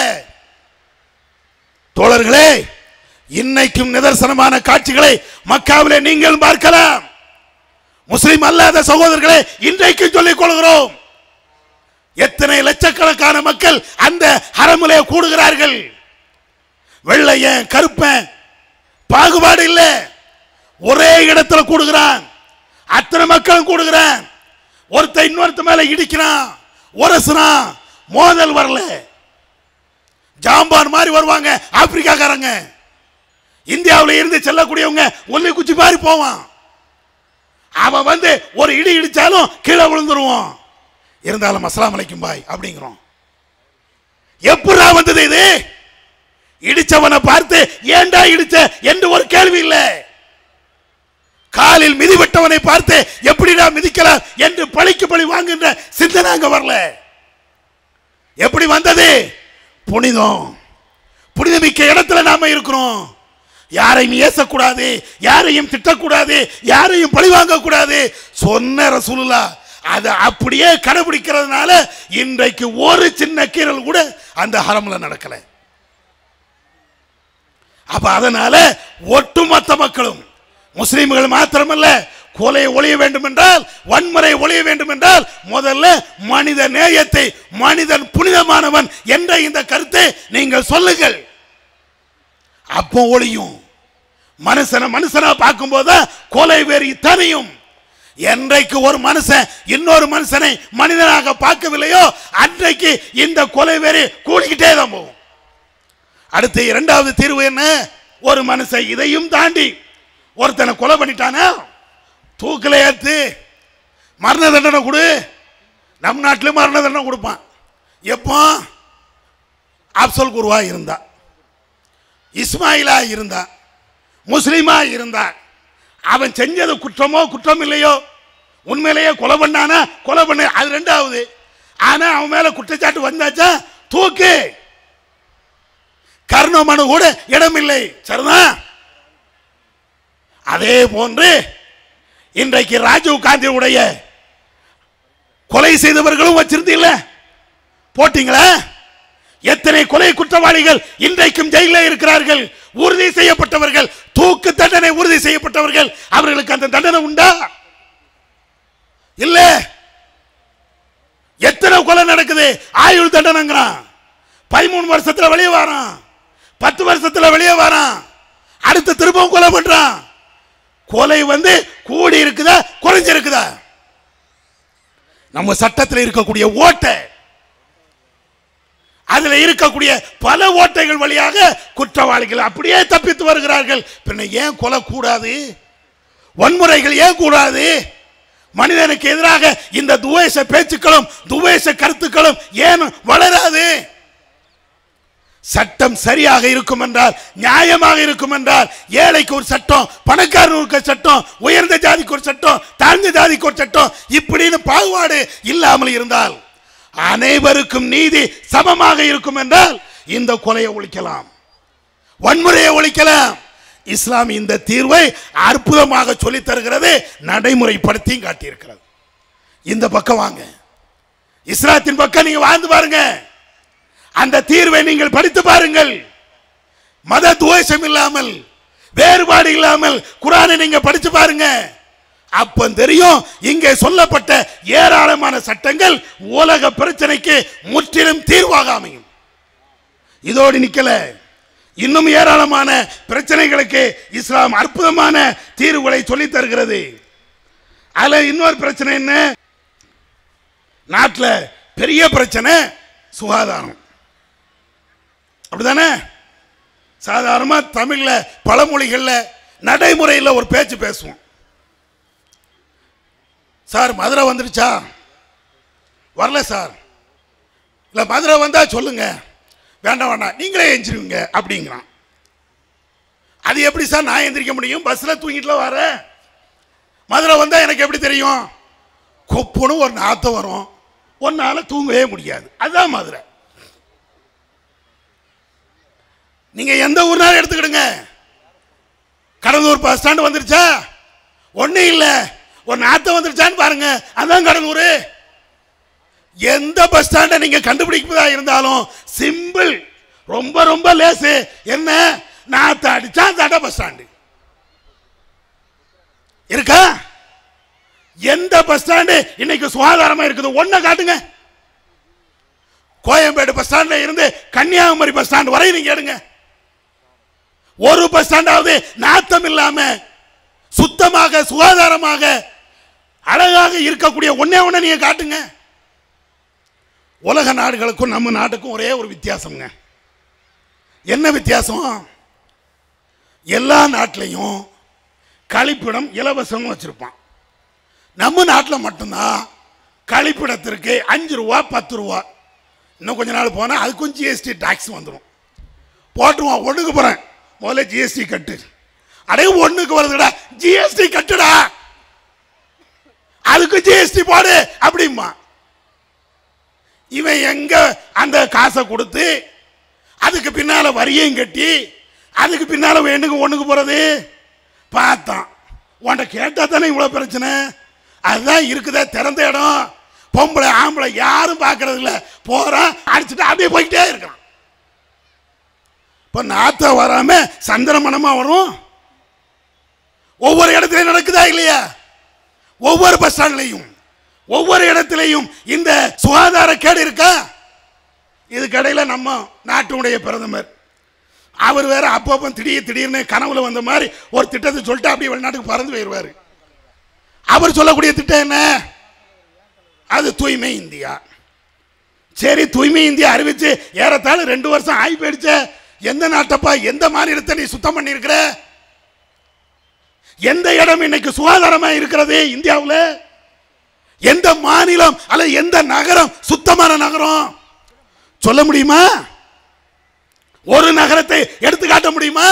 தோழர்களே இன்னைக்கும் நிதர்சனமான காட்சிகளை மக்காவிலே நீங்கள் பார்க்கலாம் முஸ்லிம் அல்லாத சகோதரர்களே இன்றைக்கும் சொல்லிக் கொள்கிறோம் எத்தனை லட்சக்கணக்கான மக்கள் அந்த ஹரமுலே கூடுகிறார்கள் வெள்ளையன் கருப்பன் பாகுபாடு இல்லை ஒரே இடத்துல கூடுகிறான் அத்தனை மக்களும் கூடுகிறான் ஒருத்தன் இன்னொருத்த மேல இடிக்கிறான் உரசுறான் மோதல் வரல ஜாம்பான் மாதிரி வருவாங்க ஆப்பிரிக்காக்காரங்க இந்தியாவில் இருந்து செல்லக்கூடியவங்க ஒல்லி குச்சி மாதிரி போவான் அவன் வந்து ஒரு இடி இடிச்சாலும் கீழே விழுந்துருவான் இருந்தாலும் அஸ்லாம் அலைக்கும் பாய் அப்படிங்கிறோம் எப்படா வந்தது இது இடிச்சவனை பார்த்து ஏன்டா இடிச்ச என்று ஒரு கேள்வி இல்லை காலில் மிதிவிட்டவனை பார்த்து எப்படிடா மிதிக்கலாம் என்று பழிக்கு பழி வாங்குகின்ற சிந்தனை அங்க வரல எப்படி வந்தது புனிதம் புனிதமிக்க இடத்துல நாம இருக்கிறோம் யாரையும் ஏசக்கூடாது யாரையும் திட்டக்கூடாது யாரையும் பழி வாங்கக்கூடாது சொன்ன ரசூலுல்லா அதை அப்படியே கடைபிடிக்கிறதுனால இன்றைக்கு ஒரு சின்ன கீரல் கூட அந்த ஹரம்ல நடக்கல அப்ப அதனால ஒட்டுமொத்த மக்களும் முஸ்லிம்கள் மாத்திரமல்ல கொலை ஒழிய வேண்டும் என்றால் வன்முறை ஒழிய வேண்டும் என்றால் முதல்ல மனித நேயத்தை மனிதன் புனிதமானவன் என்ற இந்த கருத்தை நீங்கள் சொல்லுங்கள் அப்போ ஒளியும் மனுஷனை மனுஷனா பார்க்கும்போது தான் கொலை வெறி தனியும் என்றைக்கு ஒரு மனுஷன் இன்னொரு மனுஷனை மனிதனாக பார்க்கவில்லையோ அன்றைக்கு இந்த கொலை வெறி கூடிக்கிட்டே தான் போகும் அடுத்து இரண்டாவது தீர்வு என்ன ஒரு மனுஷன் இதையும் தாண்டி ஒருத்தனை கொலை பண்ணிட்டானா தூக்கில ஏத்து மரண தண்டனை கொடு நம் நாட்டிலும் மரண தண்டனை கொடுப்பான் எப்போ அப்சல் குருவா இருந்தா இஸ்மாயிலா இருந்தா முஸ்லீமா இருந்தா அவன் செஞ்சது குற்றமோ குற்றம் இல்லையோ உண்மையிலேயே கொலை பண்ணானா கொலை பண்ண அது ரெண்டாவது ஆனா அவன் மேல குற்றச்சாட்டு வந்தாச்சா தூக்கு கர்ண மனு கூட இடமில்லை சரிதான் அதே போன்று இன்றைக்கு ராஜீவ் காந்தியுடைய கொலை செய்தவர்களும் வச்சிருந்தீங்கள போட்டீங்களா எத்தனை கொலை குற்றவாளிகள் இன்றைக்கும் ஜெயிலில் இருக்கிறார்கள் உறுதி செய்யப்பட்டவர்கள் தூக்கு தண்டனை உறுதி செய்யப்பட்டவர்கள் அவர்களுக்கு அந்த தண்டனை உண்டா இல்ல எத்தனை கொலை நடக்குது ஆயுள் தண்டனைங்கிறான் பதிமூணு வருஷத்துல வெளியே வரான் பத்து வருஷத்துல வெளியே வரான் அடுத்து திரும்பவும் கொலை பண்றான் கொலை வந்து கூடி இருக்குதா குறைஞ்சிருக்குதா நம்ம சட்டத்தில் இருக்கக்கூடிய ஓட்டை அதுல இருக்கக்கூடிய பல ஓட்டைகள் வழியாக குற்றவாளிகள் அப்படியே தப்பித்து வருகிறார்கள் பின்ன ஏன் கொலை கூடாது வன்முறைகள் ஏன் கூடாது மனிதனுக்கு எதிராக இந்த துவேஷ பேச்சுக்களும் துவேஷ கருத்துக்களும் ஏன் வளராது சட்டம் சரியாக இருக்கும் என்றால் நியாயமாக இருக்கும் என்றால் ஏழைக்கு ஒரு சட்டம் பணக்காரனுக்கு ஒரு சட்டம் உயர்ந்த ஜாதிக்கு ஒரு சட்டம் தாழ்ந்த ஜாதிக்கு ஒரு சட்டம் இப்படின்னு பாகுபாடு இல்லாமல் இருந்தால் அனைவருக்கும் நீதி சமமாக இருக்கும் என்றால் இந்த கொலையை ஒழிக்கலாம் வன்முறையை ஒழிக்கலாம் இஸ்லாம் இந்த தீர்வை அற்புதமாக சொல்லித் தருகிறது நடைமுறைப்படுத்தியும் காட்டியிருக்கிறது இந்த பக்கம் வாங்க இஸ்லாத்தின் பக்கம் நீங்க வாழ்ந்து பாருங்க அந்த தீர்வை நீங்கள் படித்து பாருங்கள் மத துவேஷம் இல்லாமல் வேறுபாடு இல்லாமல் குரானை நீங்க படிச்சு பாருங்க அப்ப தெரியும் இங்கே சொல்லப்பட்ட ஏராளமான சட்டங்கள் உலக பிரச்சனைக்கு முற்றிலும் தீர்வாக அமையும் இதோடு நிக்கல இன்னும் ஏராளமான பிரச்சனைகளுக்கு இஸ்லாம் அற்புதமான தீர்வுகளை சொல்லித் தருகிறது அதுல இன்னொரு பிரச்சனை என்ன நாட்டில் பெரிய பிரச்சனை சுகாதாரம் அப்படிதானே சாதாரணமா தமிழ்ல பழமொழிகள்ல நடைமுறையில் ஒரு பேச்சு பேசுவோம் சார் மதுரை வந்துருச்சா வரல சார் இல்லை மதுரை வந்தா சொல்லுங்க வேண்டாம் வேண்டாம் நீங்களே எஞ்சிருவீங்க அப்படிங்கிறான் அது எப்படி சார் நான் எந்திரிக்க முடியும் பஸ்ஸில் தூங்கிட்டுல வர மதுரை வந்தா எனக்கு எப்படி தெரியும் கொப்புன்னு ஒரு நாத்தம் வரும் ஒன்னால தூங்கவே முடியாது அதுதான் மதுரை நீங்க எந்த ஊர்னாலும் எடுத்துக்கிடுங்க கடலூர் பஸ் ஸ்டாண்டு வந்துருச்சா ஒன்றும் இல்லை ஒரு நாத்தம் வந்துருச்சான்னு பாருங்க அதான் கடலூர் எந்த பஸ் ஸ்டாண்டை நீங்க கண்டுபிடிப்பதா இருந்தாலும் சிம்பிள் ரொம்ப ரொம்ப லேசு என்ன நாத்த அடிச்சா தட பஸ் ஸ்டாண்டு இருக்கா எந்த பஸ் ஸ்டாண்டு இன்னைக்கு சுகாதாரமா இருக்குது ஒன்ன காட்டுங்க கோயம்பேடு பஸ் ஸ்டாண்ட்ல இருந்து கன்னியாகுமரி பஸ் ஸ்டாண்ட் வரை நீங்க எடுங்க ஒரு பஸ் ஸ்டாண்டாவது நாத்தம் இல்லாம சுத்தமாக சுகாதாரமாக அழகாக இருக்கக்கூடிய ஒன்னே ஒண்ணு நீங்க காட்டுங்க உலக நாடுகளுக்கும் நம்ம நாட்டுக்கும் ஒரே ஒரு வித்தியாசம்ங்க என்ன வித்தியாசம் எல்லா நாட்டிலையும் கழிப்பிடம் இலவசம்னு வச்சிருப்பான் நம்ம நாட்டில் மட்டும்தான் கழிப்பிடத்திற்கு அஞ்சு ரூபா பத்து ரூபா இன்னும் கொஞ்ச நாள் போனால் அதுக்கும் ஜிஎஸ்டி டாக்ஸ் வந்துடும் போட்டுருவான் ஒண்ணுக்கு போகிறேன் முதல்ல ஜிஎஸ்டி கட்டு அடே ஒண்ணுக்கு வருதுடா ஜிஎஸ்டி கட்டுடா அதுக்கு ஜிஎஸ்டி போடு அப்படிமா இவன் எங்க அந்த காசை கொடுத்து அதுக்கு பின்னால வரியையும் கட்டி அதுக்கு பின்னால வேண்டுங்க ஒண்ணுக்கு போறது பார்த்தான் உன்கிட்ட கேட்டா தானே இவ்வளவு பிரச்சனை அதுதான் இருக்குதே திறந்த இடம் பொம்பளை ஆம்பளை யாரும் பார்க்கறது இல்ல போறான் அடிச்சுட்டு அப்படியே போய்கிட்டே இருக்கான் இப்ப நாத்த வராம சந்திரமணமா வரும் ஒவ்வொரு இடத்துலயும் நடக்குதா இல்லையா ஒவ்வொரு பஸ் ஸ்டாண்ட்லையும் ஒவ்வொரு இடத்திலையும் இந்த சுகாதார கேடு இருக்கா இதுக்கடையில நம்ம நாட்டுடைய பிரதமர் அவர் வேற அப்பப்போ திடீர் திடீர்னு கனவுல வந்த மாதிரி ஒரு திட்டத்தை சொல்லிட்டு அப்படியே வெளிநாட்டுக்கு பறந்து போயிடுவாரு அவர் சொல்லக்கூடிய திட்டம் என்ன அது தூய்மை இந்தியா சரி தூய்மை இந்தியா அறிவிச்சு ஏறத்தாழ ரெண்டு வருஷம் ஆகி போயிடுச்ச எந்த நாட்டப்பா எந்த மாநிலத்தை நீ சுத்தம் பண்ணியிருக்கிற எந்த இடம் இன்னைக்கு சுகாதாரமா இருக்கிறது இந்தியாவில் எந்த மாநிலம் அல்லது எந்த நகரம் சுத்தமான நகரம் சொல்ல முடியுமா ஒரு நகரத்தை எடுத்து காட்ட முடியுமா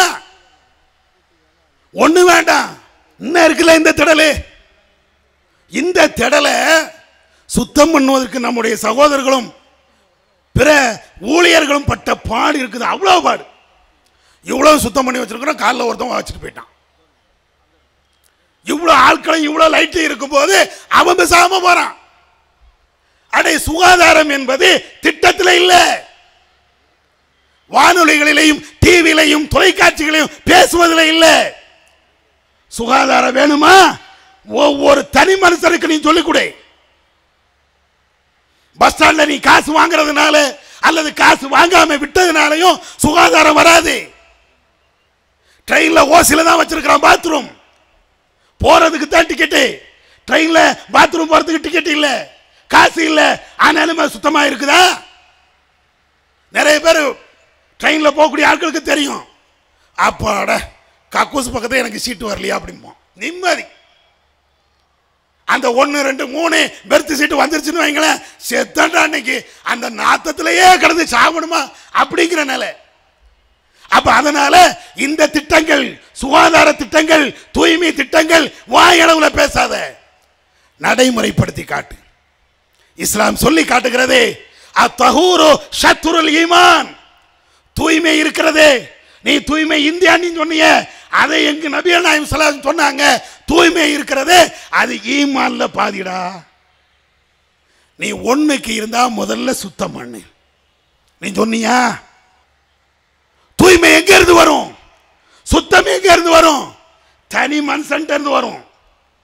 ஒண்ணு வேண்டாம் இன்னும் இருக்குல்ல இந்த திடலு இந்த திடலை சுத்தம் பண்ணுவதற்கு நம்முடைய சகோதரர்களும் பிற ஊழியர்களும் பட்ட பாடு இருக்குது அவ்வளவு பாடு இவ்வளவு சுத்தம் பண்ணி வச்சிருக்கிறோம் காலில் ஒருத்தவங்க வச்சுட்டு போயிட்டான் இவ்வளவு ஆட்களும் இவ்வளவு லைட் இருக்கும்போது அவன் பேசாம போறான் அடே சுகாதாரம் என்பது திட்டத்தில் இல்ல வானொலிகளிலையும் டிவிலையும் தொலைக்காட்சிகளையும் பேசுவதில் இல்ல சுகாதாரம் வேணுமா ஒவ்வொரு தனி மனுஷனுக்கு நீ சொல்லிக் கொடு பஸ் ஸ்டாண்ட்ல நீ காசு வாங்குறதுனால அல்லது காசு வாங்காம விட்டதுனாலையும் சுகாதாரம் வராது ட்ரெயின்ல ஓசில தான் வச்சிருக்கிறான் பாத்ரூம் போறதுக்கு தான் டிக்கெட்டு ட்ரெயின்ல பாத்ரூம் போறதுக்கு டிக்கெட் இல்ல காசு இல்ல ஆனாலுமே சுத்தமா இருக்குதா நிறைய பேர் ட்ரெயின்ல போகக்கூடிய ஆட்களுக்கு தெரியும் அப்பாட கக்கூஸ் பக்கத்துல எனக்கு சீட்டு வரலையா அப்படிம்போம் நிம்மதி அந்த ஒன்று ரெண்டு மூணு பெர்த் சீட்டு வந்துருச்சுன்னு வைங்களேன் செத்தண்டா அன்னைக்கு அந்த நாத்தத்திலேயே கிடந்து சாப்பிடுமா அப்படிங்கிற நிலை அப்ப அதனால இந்த திட்டங்கள் சுகாதார திட்டங்கள் தூய்மை திட்டங்கள் வாயளவுல பேசாத நடைமுறைப்படுத்தி காட்டு இஸ்லாம் சொல்லி காட்டுகிறது அத்தஹூரு ஷத்ருல் ஈமான் தூய்மை இருக்கிறது நீ தூய்மை இந்தியான்னு சொன்னிய அதை எங்க நபிகள் நாயம் ஸல்லல்லாஹு சொன்னாங்க தூய்மை இருக்கிறது அது ஈமான்ல பாதிடா நீ ஒண்ணுக்கு இருந்தா முதல்ல சுத்தம் பண்ணு நீ சொன்னியா தூய்மை எங்க இருந்து வரும் சுத்தம் எங்க இருந்து வரும் தனி மனுஷன்ட்ட இருந்து வரும்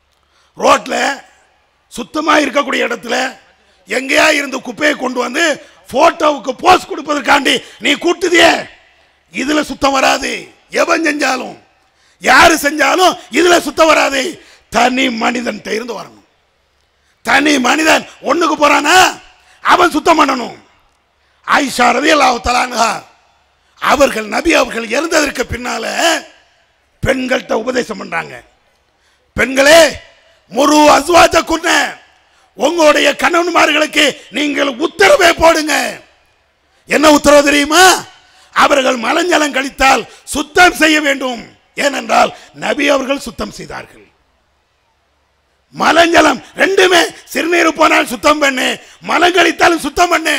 ரோட்ல சுத்தமா இருக்கக்கூடிய இடத்துல எங்கேயா இருந்து குப்பையை கொண்டு வந்து போட்டோவுக்கு போஸ் கொடுப்பதற்காண்டி நீ கூட்டுதியே இதுல சுத்தம் வராது எவன் செஞ்சாலும் யாரு செஞ்சாலும் இதுல சுத்தம் வராது தனி மனிதன் இருந்து வரணும் தனி மனிதன் ஒண்ணுக்கு போறானா அவன் சுத்தம் பண்ணணும் ஆயிஷா ரதியல்லாஹு தஆலா அவர்கள் நபி அவர்கள் இறந்ததற்கு பின்னால பெண்கள்கிட்ட உபதேசம் பண்றாங்க பெண்களே முரு அஸ்வாஜ குன்ன உங்களுடைய கணவன்மார்களுக்கு நீங்கள் உத்தரவே போடுங்க என்ன உத்தரவு தெரியுமா அவர்கள் மலஞ்சலம் கழித்தால் சுத்தம் செய்ய வேண்டும் ஏனென்றால் நபி அவர்கள் சுத்தம் செய்தார்கள் மலஞ்சலம் ரெண்டுமே சிறுநீர் போனால் சுத்தம் பண்ணு மலம் கழித்தாலும் சுத்தம் பண்ணு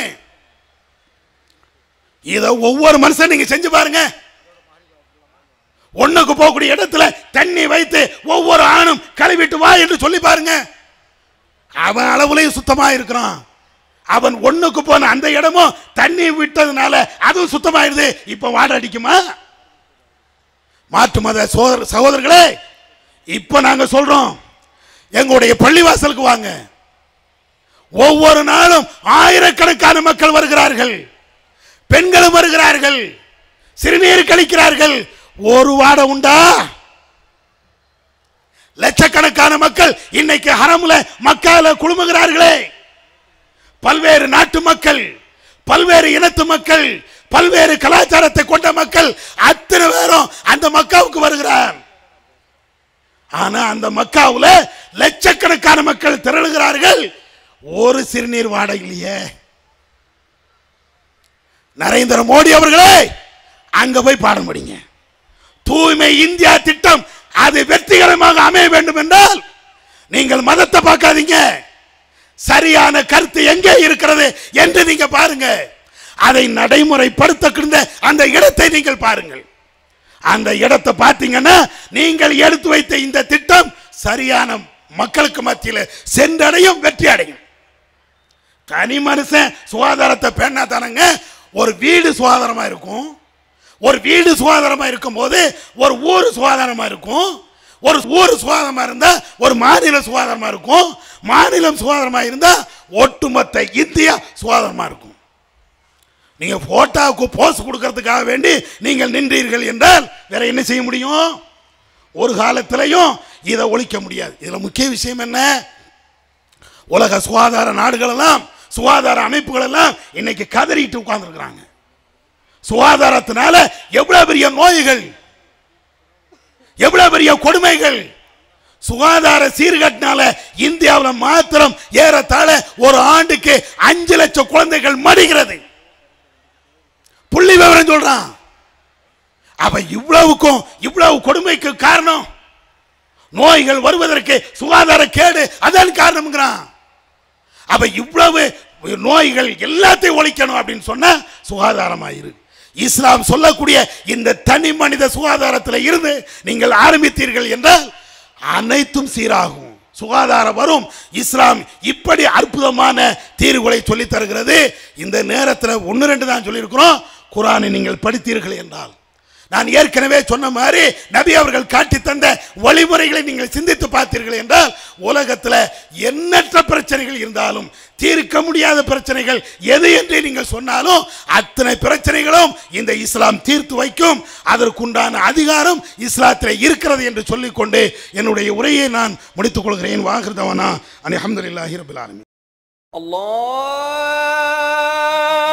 இத ஒவ்வொரு மனுஷன் நீங்க செஞ்சு பாருங்க ஒண்ணுக்கு போகக்கூடிய இடத்துல தண்ணி வைத்து ஒவ்வொரு ஆணும் கழுவிட்டு வா என்று சொல்லி பாருங்க அவன் அளவுலயும் சுத்தமா இருக்கிறான் அவன் ஒண்ணுக்கு போன அந்த இடமும் தண்ணி விட்டதுனால அதுவும் சுத்தமாயிருது இப்ப வாட அடிக்குமா மாற்று மத சோதர சகோதரர்களே இப்ப நாங்க சொல்றோம் எங்களுடைய பள்ளிவாசலுக்கு வாங்க ஒவ்வொரு நாளும் ஆயிரக்கணக்கான மக்கள் வருகிறார்கள் பெண்களும் வருகிறார்கள் சிறுநீர் கழிக்கிறார்கள் ஒரு வாடை உண்டா லட்சக்கணக்கான மக்கள் இன்னைக்கு ஹரமுல மக்கால குழுமுகிறார்களே பல்வேறு நாட்டு மக்கள் பல்வேறு இனத்து மக்கள் பல்வேறு கலாச்சாரத்தை கொண்ட மக்கள் அத்தனை பேரும் அந்த மக்காவுக்கு வருகிறார் ஆனா அந்த மக்காவுல லட்சக்கணக்கான மக்கள் திரளுகிறார்கள் ஒரு சிறுநீர் வாடை இல்லையே நரேந்திர மோடி அவர்களே அங்க போய் பாடம் படிங்க தூய்மை இந்தியா திட்டம் அது வெற்றிகரமாக அமைய வேண்டும் என்றால் நீங்கள் மதத்தை பார்க்காதீங்க சரியான கருத்து எங்கே இருக்கிறது என்று நீங்க பாருங்க அதை நடைமுறைப்படுத்த அந்த இடத்தை நீங்கள் பாருங்கள் அந்த இடத்தை பார்த்தீங்கன்னா நீங்கள் எடுத்து வைத்த இந்த திட்டம் சரியான மக்களுக்கு மத்தியில் சென்றடையும் வெற்றி அடையும் தனி மனுஷன் சுகாதாரத்தை பேணா தானங்க ஒரு வீடு சுகாதாரமா இருக்கும் ஒரு வீடு சுகாதாரமா இருக்கும் போது ஒரு ஊர் சுகாதாரமா இருக்கும் ஒரு ஊர் சுகாதாரமா இருந்தா ஒரு மாநிலம் சுகாதாரமா இருக்கும் மாநிலம் சுகாதாரமா இருந்தா ஒட்டுமொத்த இந்தியா சுகாதாரமா இருக்கும் நீங்க போட்டோவுக்கு போஸ் கொடுக்கறதுக்காக வேண்டி நீங்கள் நின்றீர்கள் என்றால் வேற என்ன செய்ய முடியும் ஒரு காலத்திலையும் இதை ஒழிக்க முடியாது இதுல முக்கிய விஷயம் என்ன உலக சுகாதார நாடுகள் எல்லாம் சுகாதார அமைப்புகள் எல்லாம் இன்னைக்கு கதறிட்டு உட்கார்ந்துருக்கிறாங்க சுகாதாரத்தினால எவ்வளவு பெரிய நோய்கள் எவ்வளவு பெரிய கொடுமைகள் சுகாதார சீர்கட்டினால இந்தியாவில் மாத்திரம் ஏறத்தாழ ஒரு ஆண்டுக்கு அஞ்சு லட்சம் குழந்தைகள் மடிகிறது புள்ளி விவரம் சொல்றான் அவ இவ்வளவுக்கும் இவ்வளவு கொடுமைக்கு காரணம் நோய்கள் வருவதற்கு சுகாதார கேடு அதான் காரணம்ங்கிறான் அவ இவ்வளவு நோய்கள் எல்லாத்தையும் ஒழிக்கணும் அப்படின்னு சொன்னா சுகாதாரமாயிரு இஸ்லாம் சொல்லக்கூடிய இந்த தனி மனித சுகாதாரத்தில் இருந்து நீங்கள் ஆரம்பித்தீர்கள் என்றால் அனைத்தும் சீராகும் சுகாதாரம் வரும் இஸ்லாம் இப்படி அற்புதமான தீர்வுகளை சொல்லித் தருகிறது இந்த நேரத்தில் ஒன்று ரெண்டு தான் சொல்லியிருக்கிறோம் குரானை நீங்கள் படித்தீர்கள் என்றால் நான் ஏற்கனவே சொன்ன மாதிரி நபி அவர்கள் காட்டி தந்த வழிமுறைகளை நீங்கள் சிந்தித்து பார்த்தீர்கள் என்றால் உலகத்தில் எண்ணற்ற பிரச்சனைகள் இருந்தாலும் தீர்க்க முடியாத பிரச்சனைகள் எது என்று நீங்கள் சொன்னாலும் அத்தனை பிரச்சனைகளும் இந்த இஸ்லாம் தீர்த்து வைக்கும் அதற்குண்டான அதிகாரம் இஸ்லாத்தில் இருக்கிறது என்று சொல்லிக்கொண்டு என்னுடைய உரையை நான் முடித்துக் கொள்கிறேன் வாகிருதவனா அலி அஹமதுல்லாஹி ரபில் ஆலமீன் الله